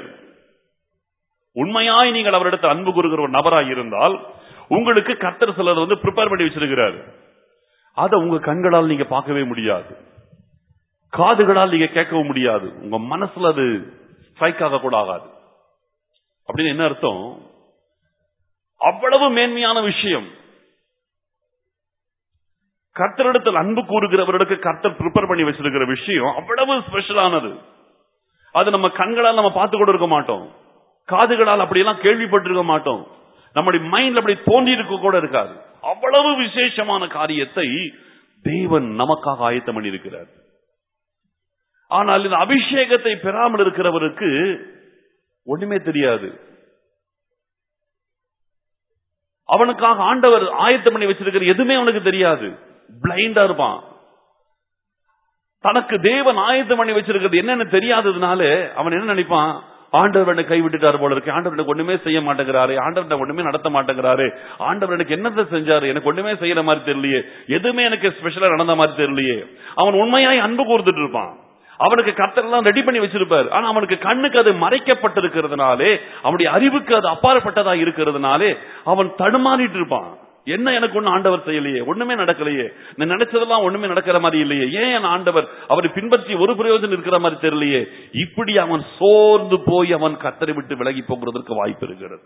உண்மையாய் நீங்கள் அவரிடத்தில் அன்பு கூறுகிற ஒரு நபராய் இருந்தால் உங்களுக்கு கத்தர் சிலர் வந்து ப்ரிப்பேர் பண்ணி வச்சிருக்கிறார் அதை உங்க கண்களால் நீங்க பார்க்கவே முடியாது காதுகளால் நீங்க கேட்கவும் முடியாது உங்க மனசுல அது ஸ்ட்ரைக் ஆக கூட ஆகாது அப்படின்னு என்ன அர்த்தம் அவ்வளவு மேன்மையான விஷயம் கர்த்தரிடத்தில் அன்பு கூறுகிறவர்களுக்கு கர்த்தர் ப்ரிப்பேர் பண்ணி வச்சிருக்கிற விஷயம் அவ்வளவு ஸ்பெஷலானது அது நம்ம கண்களால் நம்ம பார்த்து கூட இருக்க மாட்டோம் காதுகளால் அப்படியெல்லாம் கேள்விப்பட்டிருக்க மாட்டோம் நம்முடைய மைண்ட்ல அப்படி தோன்றி இருக்க கூட இருக்காது அவ்வளவு விசேஷமான காரியத்தை தேவன் நமக்காக ஆயத்தம் பண்ணியிருக்கிறார் ஆனால் இந்த அபிஷேகத்தை பெறாமல் இருக்கிறவருக்கு ஒண்ணுமே தெரியாது அவனுக்காக ஆண்டவர் ஆயத்தம் பண்ணி வச்சிருக்கிற எதுவுமே அவனுக்கு தெரியாது பிளைண்டா இருப்பான் தனக்கு தேவன் ஆயத்தம் பண்ணி வச்சிருக்கிறது என்னன்னு தெரியாததுனால அவன் என்ன நினைப்பான் ஆண்டவர் என்னை கைவிட்டுட்டார் போல இருக்கு ஆண்டவர் எனக்கு ஒண்ணுமே செய்ய மாட்டேங்கிறாரு ஆண்டவர் என்னை ஒண்ணுமே நடத்த மாட்டேங்கிறாரு ஆண்டவர் எனக்கு என்னத்தை செஞ்சாரு எனக்கு ஒண்ணுமே செய்யற மாதிரி தெரியலையே எதுவுமே எனக்கு ஸ்பெஷலா நடந்த மாதிரி தெரியலையே அவன் உண்மையாய் அன்பு கூர்ந்துட்டு இருப்பான் அவனுக்கு கத்தரெல்லாம் ரெடி பண்ணி வச்சிருப்பார் ஆனா அவனுக்கு கண்ணுக்கு அது மறைக்கப்பட்டிருக்கிறதுனாலே அவனுடைய அறிவுக்கு அது அப்பாற்பட்டதா இருக்கிறதுனாலே அவன் தடுமாறிட்டு இருப்பான் என்ன எனக்கு ஒண்ணு ஆண்டவர் செய்யலையே ஒண்ணுமே நடக்கலையே நான் நினைச்சதெல்லாம் ஒண்ணுமே நடக்கிற மாதிரி இல்லையே ஏன் என் ஆண்டவர் அவரை பின்பற்றி ஒரு பிரயோஜனம் இருக்கிற மாதிரி தெரியலையே இப்படி அவன் சோர்ந்து போய் அவன் கத்தரை விட்டு விலகி போகிறதற்கு வாய்ப்பு இருக்கிறது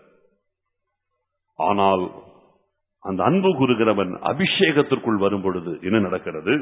ஆனால் அந்த அன்பு கூறுகிறவன் அபிஷேகத்திற்குள் வரும் பொழுது என்ன நடக்கிறது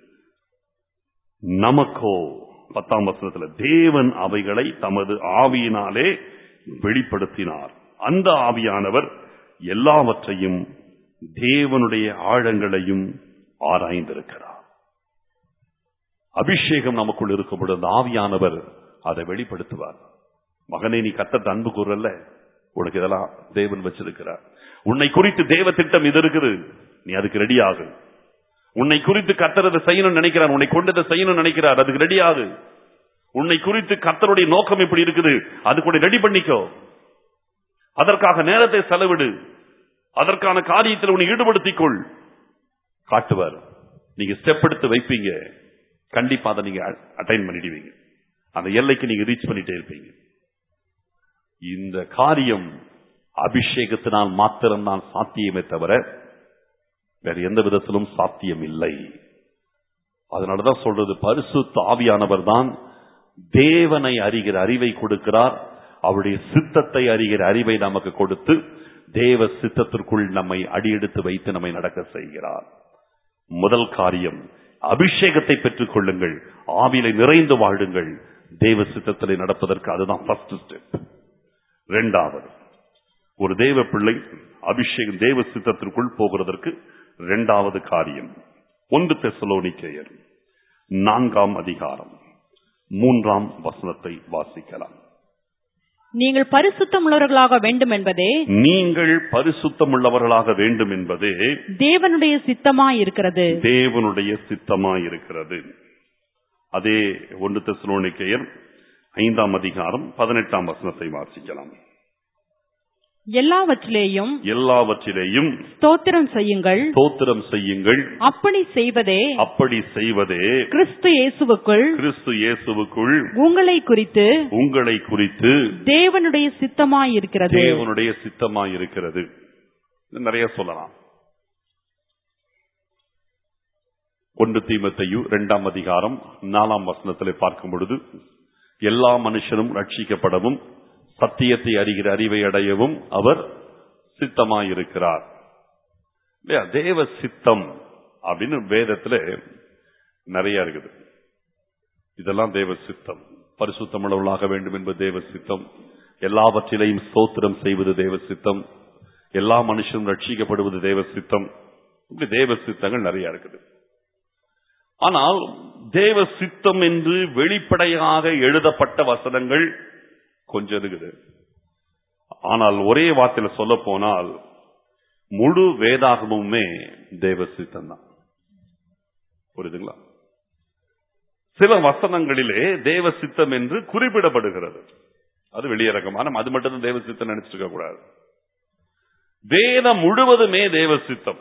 நமக்கோ பத்தாம் வசனத்துல தேவன் அவைகளை தமது ஆவியினாலே வெளிப்படுத்தினார் அந்த ஆவியானவர் எல்லாவற்றையும் தேவனுடைய ஆழங்களையும் ஆராய்ந்திருக்கிறார் அபிஷேகம் நமக்குள் இருக்கும் பொழுது அந்த ஆவியானவர் அதை வெளிப்படுத்துவார் மகனே நீ கத்தத்தை அன்பு கூறல உனக்கு இதெல்லாம் தேவன் வச்சிருக்கிறார் உன்னை குறித்து தேவ திட்டம் இது இருக்குது நீ அதுக்கு ரெடி ஆகு உன்னை குறித்து கத்தர் அதை செய்யணும்னு நினைக்கிறார் உன்னை கொண்டு அதை செய்யணும்னு நினைக்கிறார் அதுக்கு ரெடி ஆகு உன்னை குறித்து கத்தருடைய நோக்கம் இப்படி இருக்குது அதுக்கு ரெடி பண்ணிக்கோ அதற்காக நேரத்தை செலவிடு அதற்கான காரியத்தில் உன்னை ஈடுபடுத்திக் கொள் காட்டுவார் நீங்க ஸ்டெப் எடுத்து வைப்பீங்க கண்டிப்பா அதை நீங்க அட்டைன் பண்ணிடுவீங்க அந்த எல்லைக்கு நீங்க ரீச் பண்ணிட்டே இருப்பீங்க இந்த காரியம் அபிஷேகத்தினால் மாத்திரம்தான் சாத்தியமே தவிர வேற எந்த விதத்திலும் சாத்தியம் இல்லை அதனாலதான் சொல்றது பரிசுத்த ஆவியானவர் தான் தேவனை அறிகிற அறிவை கொடுக்கிறார் அவருடைய சித்தத்தை அறிகிற அறிவை நமக்கு கொடுத்து தேவ சித்தத்திற்குள் நம்மை அடியெடுத்து வைத்து நம்மை நடக்க செய்கிறார் முதல் காரியம் அபிஷேகத்தை பெற்றுக் கொள்ளுங்கள் ஆவிலை நிறைந்து வாழுங்கள் தேவ சித்தத்திலே நடப்பதற்கு அதுதான் ஃபர்ஸ்ட் ஸ்டெப் இரண்டாவது ஒரு தேவ பிள்ளை அபிஷேகம் தேவ சித்தத்திற்குள் போகிறதற்கு இரண்டாவது காரியம் ஒன்று தெசலோனிக்கேயர் நான்காம் அதிகாரம் மூன்றாம் வசனத்தை வாசிக்கலாம் நீங்கள் பரிசுத்தம் உள்ளவர்களாக வேண்டும் என்பதே நீங்கள் பரிசுத்தமுள்ளவர்களாக வேண்டும் என்பதே தேவனுடைய சித்தமாய் இருக்கிறது தேவனுடைய சித்தமாயிருக்கிறது அதே ஒன்று தெசலோனிக்கேயர் ஐந்தாம் அதிகாரம் பதினெட்டாம் வசனத்தை வாசிக்கலாம் எல்லாவற்றிலேயும் எல்லாவற்றிலேயும் ஸ்தோத்திரம் செய்யுங்கள் ஸ்தோத்திரம் செய்யுங்கள் அப்படி செய்வதே அப்படி செய்வதே கிறிஸ்து இயேசுவுக்குள் கிறிஸ்து இயேசுவுக்குள் உங்களை குறித்து உங்களை குறித்து தேவனுடைய சித்தமாய் இருக்கிறது தேவனுடைய சித்தமாயிருக்கிறது இது நிறைய சொல்லலாம் ஒன்று தீமத்தையு இரண்டாம் அதிகாரம் நாலாம் வசனத்திலே பார்க்கும் பொழுது எல்லா மனுஷரும் ரட்சிக்கப்படவும் சத்தியத்தை அறிகிற அறிவை அடையவும் அவர் சித்தமாயிருக்கிறார் இல்லையா தேவ சித்தம் அப்படின்னு வேதத்துல நிறைய இருக்குது இதெல்லாம் தேவ சித்தம் பரிசுத்தமுள்ளவர்களாக வேண்டும் என்பது தேவ சித்தம் எல்லாவற்றிலையும் ஸ்தோத்திரம் செய்வது தேவ சித்தம் எல்லா மனுஷரும் ரட்சிக்கப்படுவது தேவ சித்தம் இப்படி தேவ சித்தங்கள் நிறைய இருக்குது ஆனால் தேவ சித்தம் என்று வெளிப்படையாக எழுதப்பட்ட வசனங்கள் கொஞ்சம் இருக்குது ஆனால் ஒரே வார்த்தையில சொல்ல போனால் முழு வேதாகமுமே தேவ சித்தம் தான் புரியுதுங்களா சில வசனங்களிலே தேவ சித்தம் என்று குறிப்பிடப்படுகிறது அது வெளியிறக்கமான அது மட்டும் தான் தேவ சித்தம் நினைச்சிருக்க கூடாது வேதம் முழுவதுமே தேவ சித்தம்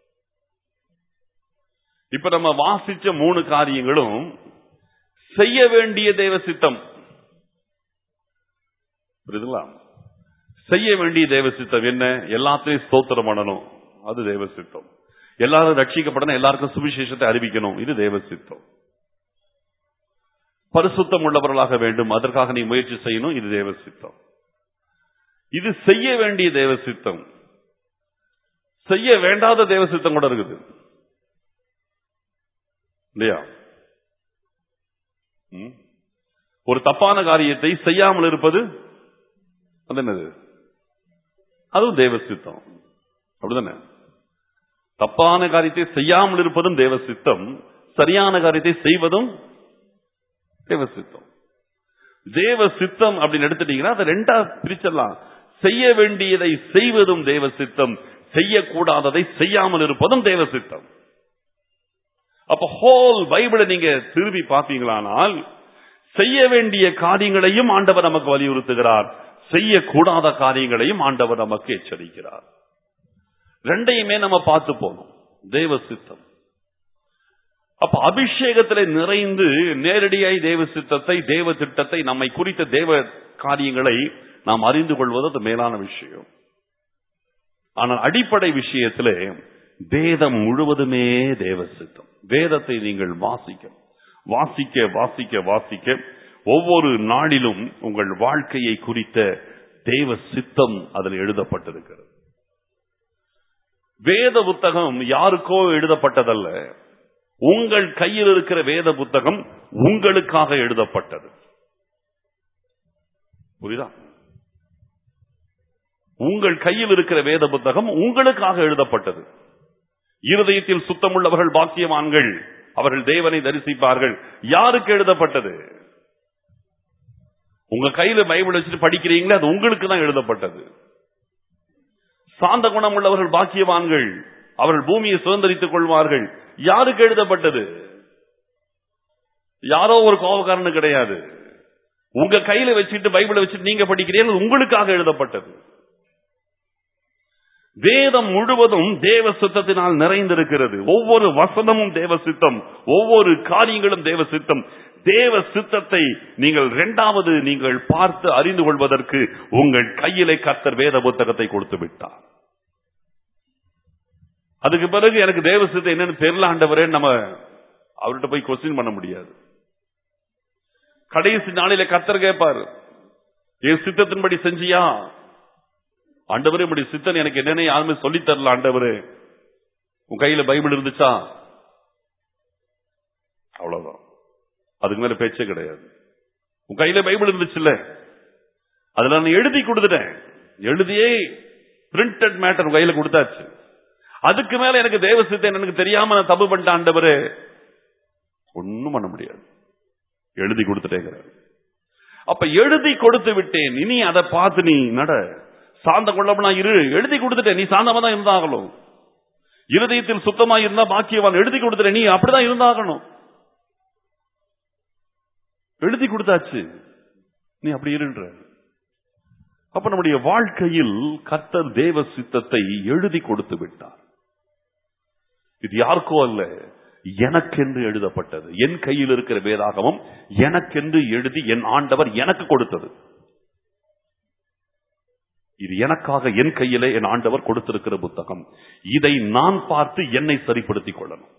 இப்ப நம்ம வாசிச்ச மூணு காரியங்களும் செய்ய வேண்டிய தேவ சித்தம் புரியுதுங்களா செய்ய வேண்டிய தேவ சித்தம் என்ன எல்லாத்தையும் ஸ்தோத்திரம் பண்ணணும் அது தேவ சித்தம் எல்லாரும் ரட்சிக்கப்படணும் எல்லாருக்கும் சுவிசேஷத்தை அறிவிக்கணும் இது தேவ சித்தம் பரிசுத்தம் உள்ளவர்களாக வேண்டும் அதற்காக நீ முயற்சி செய்யணும் இது தேவ சித்தம் இது செய்ய வேண்டிய தேவ சித்தம் செய்ய வேண்டாத தேவ சித்தம் கூட இருக்குது இல்லையா ம்? ஒரு தப்பான காரியத்தை செய்யாமல் இருப்பது அது என்னது அதுவும் தேவ சித்தம் அப்படிதானே தப்பான காரியத்தை செய்யாமல் இருப்பதும் தேவ சித்தம் சரியான காரியத்தை செய்வதும் தேவ சித்தம் தேவ சித்தம் அப்படின்னு எடுத்துட்டீங்கன்னா அதை ரெண்டா பிரிச்சிடலாம் செய்ய வேண்டியதை செய்வதும் தேவ சித்தம் செய்யக்கூடாததை செய்யாமல் இருப்பதும் தேவ சித்தம் அப்ப ஹோல் பைபிளை நீங்க திரும்பி பார்த்தீங்களானால் செய்ய வேண்டிய காரியங்களையும் ஆண்டவர் நமக்கு வலியுறுத்துகிறார் செய்யக்கூடாத காரியங்களையும் ஆண்டவர் நமக்கு எச்சரிக்கிறார் ரெண்டையுமே நம்ம பார்த்து போனோம் தேவ சித்தம் அப்ப அபிஷேகத்திலே நிறைந்து நேரடியாய் தேவ சித்தத்தை தேவ திட்டத்தை நம்மை குறித்த தேவ காரியங்களை நாம் அறிந்து கொள்வது அது மேலான விஷயம் ஆனால் அடிப்படை விஷயத்திலே வேதம் முழுவதுமே தேவ சித்தம் வேதத்தை நீங்கள் வாசிக்க வாசிக்க வாசிக்க வாசிக்க ஒவ்வொரு நாளிலும் உங்கள் வாழ்க்கையை குறித்த தேவ சித்தம் அதில் எழுதப்பட்டிருக்கிறது வேத புத்தகம் யாருக்கோ எழுதப்பட்டதல்ல உங்கள் கையில் இருக்கிற வேத புத்தகம் உங்களுக்காக எழுதப்பட்டது புரியுதா உங்கள் கையில் இருக்கிற வேத புத்தகம் உங்களுக்காக எழுதப்பட்டது இருதயத்தில் சுத்தமுள்ளவர்கள் பாக்கியவான்கள் அவர்கள் தேவனை தரிசிப்பார்கள் யாருக்கு எழுதப்பட்டது உங்க கையில பைபிள் வச்சுட்டு படிக்கிறீங்களே அது உங்களுக்கு தான் எழுதப்பட்டது சாந்த குணம் உள்ளவர்கள் பாக்கியவான்கள் அவர்கள் பூமியை சுதந்திரித்துக் கொள்வார்கள் யாருக்கு எழுதப்பட்டது யாரோ ஒரு கோபக்காரனு கிடையாது உங்க கையில வச்சுட்டு பைபிளை வச்சுட்டு நீங்க படிக்கிறீர்கள் உங்களுக்காக எழுதப்பட்டது வேதம் முழுவதும் தேவ சித்தத்தினால் நிறைந்திருக்கிறது ஒவ்வொரு வசனமும் தேவ சித்தம் ஒவ்வொரு காரியங்களும் தேவ சித்தம் தேவ சித்தத்தை நீங்கள் இரண்டாவது நீங்கள் பார்த்து அறிந்து கொள்வதற்கு உங்கள் கையிலே கர்த்தர் வேத புத்தகத்தை கொடுத்து விட்டார் அதுக்கு பிறகு எனக்கு தேவ சித்தம் என்னன்னு தெரியல ஆண்டவரே நம்ம அவர்கிட்ட போய் கொஸ்டின் பண்ண முடியாது கடைசி நாளில கத்தர் கேட்பாரு என் சித்தத்தின்படி செஞ்சியா ஆண்டவரே இப்படி சித்தன் எனக்கு என்னன்னு யாருமே சொல்லித் தரல ஆண்டவரே உன் கையில பைபிள் இருந்துச்சா அவ்வளவுதான் அதுக்கு மேல பேச்சே கிடையாது உன் கையில பைபிள் இருந்துச்சுல்ல அதுல நான் எழுதி கொடுத்துட்டேன் எழுதியே பிரிண்டட் மேட்டர் உன் கையில கொடுத்தாச்சு அதுக்கு மேல எனக்கு தேவ சித்தன் எனக்கு தெரியாம நான் தப்பு பண்ணிட்டேன் ஆண்டவரே ஒண்ணும் பண்ண முடியாது எழுதி கொடுத்துட்டேங்கிறார் அப்ப எழுதி கொடுத்து விட்டேன் இனி அதை பார்த்து நீ நட சாந்த கொள்ளப்பனா இரு எழுதி கொடுத்துட்டேன் நீ சாந்தமா தான் இருந்தாகணும் இருதயத்தில் சுத்தமா இருந்தா பாக்கியவான் எழுதி கொடுத்துட்டேன் நீ அப்படிதான் இருந்தாகணும் எழுதி கொடுத்தாச்சு நீ அப்படி இருன்ற அப்ப நம்முடைய வாழ்க்கையில் கர்த்தர் தேவ சித்தத்தை எழுதி கொடுத்து விட்டார் இது யாருக்கோ அல்ல எனக்கென்று எழுதப்பட்டது என் கையில் இருக்கிற வேதாகமம் எனக்கென்று எழுதி என் ஆண்டவர் எனக்கு கொடுத்தது இது எனக்காக என் கையிலே என் ஆண்டவர் கொடுத்திருக்கிற புத்தகம் இதை நான் பார்த்து என்னை சரிப்படுத்திக் கொள்ளணும்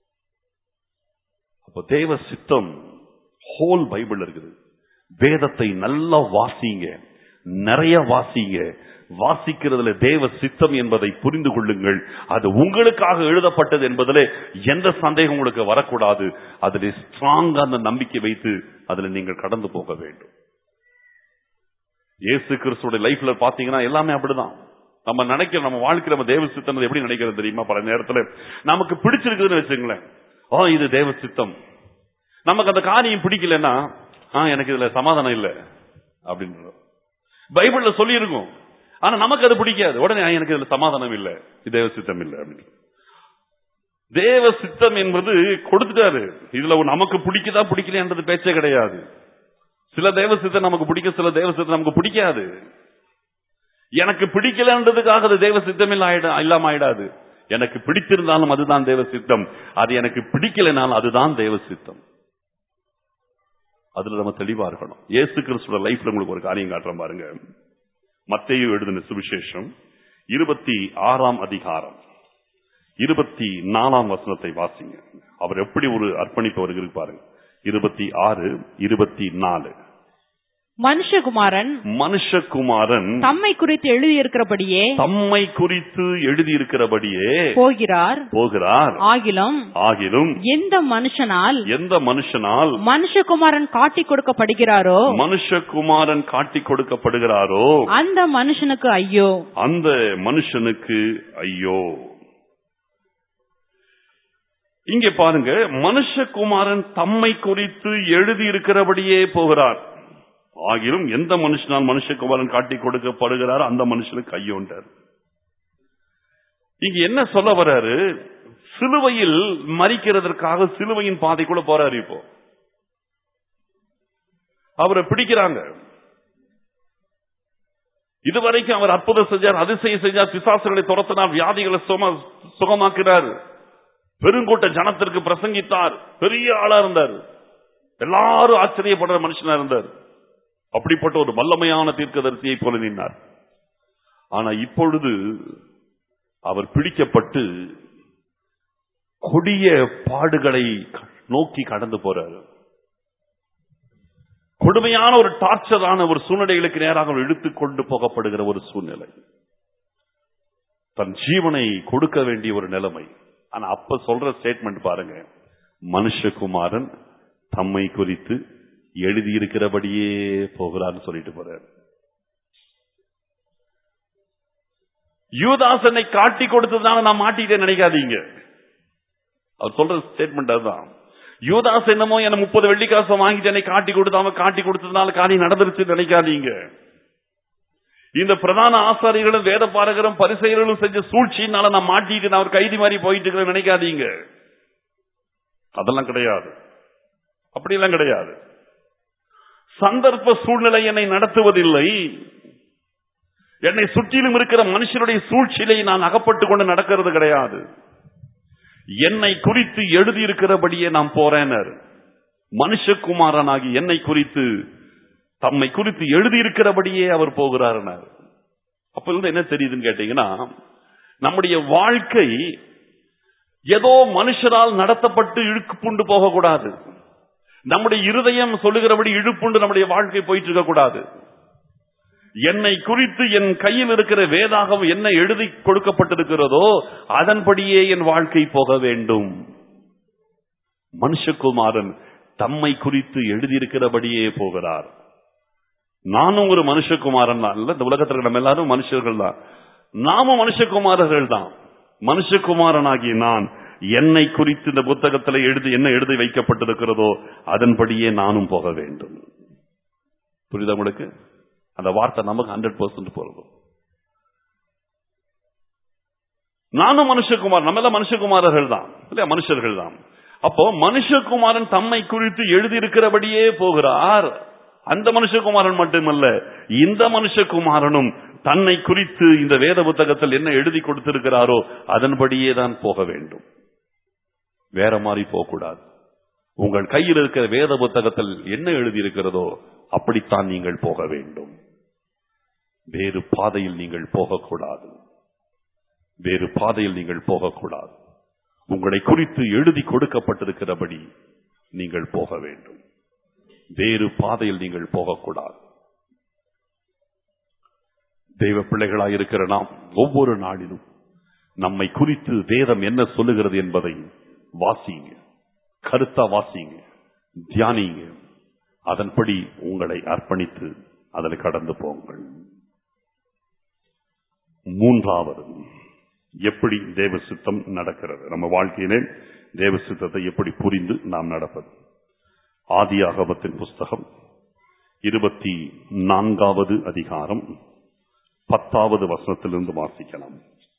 அப்ப தேவ சித்தம் ஹோல் பைபிள் இருக்குது வேதத்தை நல்லா வாசிங்க நிறைய வாசிங்க வாசிக்கிறதுல தேவ சித்தம் என்பதை புரிந்து கொள்ளுங்கள் அது உங்களுக்காக எழுதப்பட்டது என்பதிலே எந்த சந்தேகம் உங்களுக்கு வரக்கூடாது அதில் ஸ்ட்ராங்கா அந்த நம்பிக்கை வைத்து அதில் நீங்கள் கடந்து போக வேண்டும் இயேசு கிறிஸ்துடைய லைஃப்ல பாத்தீங்கன்னா எல்லாமே அப்படிதான் நம்ம நினைக்கிற நம்ம வாழ்க்கை நம்ம தேவ சித்தம் எப்படி நினைக்கிறது தெரியுமா பல நேரத்துல நமக்கு பிடிச்சிருக்குதுன்னு வச்சுங்களேன் ஓ இது தேவ சித்தம் நமக்கு அந்த காரியம் பிடிக்கலன்னா ஆ எனக்கு இதுல சமாதானம் இல்லை அப்படின்ற பைபிள்ல சொல்லியிருக்கும் ஆனா நமக்கு அது பிடிக்காது உடனே "ஆ, எனக்கு இதுல சமாதானம் இல்லை இது தேவ சித்தம் இல்லை அப்படின்னு தேவ சித்தம் என்பது கொடுத்துட்டாரு இதுல நமக்கு பிடிக்குதா பிடிக்கலையான்றது பேச்சே கிடையாது சில தேவ சித்தம் நமக்கு பிடிக்கும் சில தேவ சித்தம் நமக்கு பிடிக்காது எனக்கு பிடிக்கலன்றதுக்காக அது தேவ சித்தம் இல்ல ஆயிட- இல்லாம ஆயிடாது எனக்கு பிடித்திருந்தாலும் அதுதான் தேவ சித்தம் அது எனக்கு பிடிக்கலைனாலும் அதுதான் தேவ சித்தம் அதுல நம்ம தெளிவா இருக்கணும் இயேசு கிறிஸ்துவோட லைஃப்ல உங்களுக்கு ஒரு காரியம் காட்டுறேன் பாருங்க மத்தேயு எழுதின சுவிசேஷம் இருபத்தி ஆறாம் அதிகாரம் இருபத்தி நாலாம் வசனத்தை வாசிங்க அவர் எப்படி ஒரு அர்ப்பணிப்பு அவருக்கு இருக்கு பாருங்க இருபத்தி ஆறு இருபத்தி நாலு மனுஷகுமாரன் மனுஷகுமாரன் தம்மை குறித்து எழுதியிருக்கிறபடியே தம்மை குறித்து எழுதியிருக்கிறபடியே போகிறார் போகிறார் ஆகிலும் ஆகிலும் எந்த மனுஷனால் எந்த மனுஷனால் மனுஷகுமாரன் காட்டிக் கொடுக்கப்படுகிறாரோ மனுஷகுமாரன் காட்டிக் கொடுக்கப்படுகிறாரோ அந்த மனுஷனுக்கு ஐயோ அந்த மனுஷனுக்கு ஐயோ இங்கே பாருங்க மனுஷகுமாரன் தம்மை குறித்து எழுதி இருக்கிறபடியே போகிறார் ஆகிலும் எந்த மனுஷனால் மனுஷகுமாரன் காட்டிக் கொடுக்கப்படுகிறார் அந்த மனுஷனுக்கு ஐயோன்றார் இங்க என்ன சொல்ல வர்றாரு சிலுவையில் மறிக்கிறதற்காக சிலுவையின் பாதைக்குள்ள போறாரு இப்போ அவரை பிடிக்கிறாங்க இதுவரைக்கும் அவர் அற்புதம் செஞ்சார் அதிசயம் செஞ்சார் பிசாசுகளை துரத்தினார் வியாதிகளை சும சுகமாக்கினார் பெருங்கூட்ட ஜனத்திற்கு பிரசங்கித்தார் பெரிய ஆளா இருந்தார் எல்லாரும் ஆச்சரியப்படுற மனுஷனா இருந்தார் அப்படிப்பட்ட ஒரு வல்லமையான தீர்க்கதரிசியை போல நின்றார் ஆனா இப்பொழுது அவர் பிடிக்கப்பட்டு கொடிய பாடுகளை நோக்கி கடந்து போறார் கொடுமையான ஒரு டார்ச்சரான ஒரு சூழ்நிலைகளுக்கு நேராக அவர் இழுத்துக் கொண்டு போகப்படுகிற ஒரு சூழ்நிலை தன் ஜீவனை கொடுக்க வேண்டிய ஒரு நிலைமை ஆனா அப்ப சொல்ற ஸ்டேட்மெண்ட் பாருங்க மனுஷகுமாரன் தம்மை குறித்து எழுதியிருக்கிறபடியே போகிறார்னு சொல்லிட்டு போறார் யூதாசனை காட்டி கொடுத்ததுனால நான் மாட்டிட்டேன் நினைக்காதீங்க அவர் சொல்ற ஸ்டேட்மெண்ட் அதுதான் யூதாஸ் என்னமோ என்ன முப்பது வெள்ளிக்காசம் வாங்கிட்டு என்னை காட்டி கொடுத்தாம காட்டி கொடுத்ததுனால காரியம் நடந்துருச்சு நினைக்காதீங்க இந்த பிரதான ஆசாரிகளும் வேத பாரகரும் பரிசெயர்களும் செஞ்ச சூழ்ச்சியினால நான் மாட்டிட்டு நான் ஒரு கைதி மாதிரி போயிட்டு இருக்கிறேன் நினைக்காதீங்க அதெல்லாம் கிடையாது அப்படியெல்லாம் கிடையாது சந்தர்ப்ப சூழ்நிலை என்னை நடத்துவதில்லை என்னை சுற்றிலும் இருக்கிற மனுஷனுடைய சூழ்ச்சியிலே நான் அகப்பட்டு கொண்டு நடக்கிறது கிடையாது என்னை குறித்து எழுதியிருக்கிறபடியே நான் போறேனர் மனுஷகுமாரனாகி என்னை குறித்து தம்மை குறித்து எழுதியிருக்கிறபடியே அவர் போகிறார்னார் அப்ப இருந்து என்ன தெரியுதுன்னு கேட்டீங்கன்னா நம்முடைய வாழ்க்கை ஏதோ மனுஷரால் நடத்தப்பட்டு இழுப்புண்டு போகக்கூடாது நம்முடைய இருதயம் சொல்லுகிறபடி இழுப்புண்டு நம்முடைய வாழ்க்கை போயிட்டு இருக்க கூடாது என்னை குறித்து என் கையில் இருக்கிற வேதாகம் என்ன எழுதி கொடுக்கப்பட்டிருக்கிறதோ அதன்படியே என் வாழ்க்கை போக வேண்டும் மனுஷகுமாரன் தம்மை குறித்து எழுதியிருக்கிறபடியே போகிறார் நானும் ஒரு மனுஷகுமாரன் தான் இல்ல இந்த உலகத்தில் நம்ம எல்லாரும் மனுஷர்கள் தான் நாமும் மனுஷகுமாரர்கள் தான் மனுஷகுமாரனாகி நான் என்னை குறித்து இந்த புத்தகத்தில் எழுதி என்ன எழுதி வைக்கப்பட்டிருக்கிறதோ அதன்படியே நானும் போக வேண்டும் புரியுதா உங்களுக்கு அந்த வார்த்தை நமக்கு ஹண்ட்ரட் பர்சன்ட் போறது நானும் மனுஷகுமார் நம்ம எல்லாம் மனுஷகுமாரர்கள் தான் இல்லையா மனுஷர்கள் தான் அப்போ மனுஷகுமாரன் தம்மை குறித்து எழுதியிருக்கிறபடியே போகிறார் அந்த மனுஷகுமாரன் மட்டுமல்ல இந்த மனுஷகுமாரனும் தன்னை குறித்து இந்த வேத புத்தகத்தில் என்ன எழுதி கொடுத்திருக்கிறாரோ அதன்படியே தான் போக வேண்டும் வேற மாதிரி போகக்கூடாது உங்கள் கையில் இருக்கிற வேத புத்தகத்தில் என்ன எழுதியிருக்கிறதோ அப்படித்தான் நீங்கள் போக வேண்டும் வேறு பாதையில் நீங்கள் போகக்கூடாது வேறு பாதையில் நீங்கள் போகக்கூடாது உங்களை குறித்து எழுதி கொடுக்கப்பட்டிருக்கிறபடி நீங்கள் போக வேண்டும் வேறு பாதையில் நீங்கள் போகக்கூடாது தெய்வ பிள்ளைகளாய் இருக்கிற நாம் ஒவ்வொரு நாளிலும் நம்மை குறித்து வேதம் என்ன சொல்லுகிறது என்பதை வாசிங்க கருத்தா வாசிங்க தியானிங்க அதன்படி உங்களை அர்ப்பணித்து அதில் கடந்து போங்கள் மூன்றாவது எப்படி தேவ சித்தம் நடக்கிறது நம்ம வாழ்க்கையிலே தேவ சித்தத்தை எப்படி புரிந்து நாம் நடப்பது ஆதியாகமத்தின் புஸ்தகம் இருபத்தி நான்காவது அதிகாரம் பத்தாவது வசனத்திலிருந்து வாசிக்கலாம்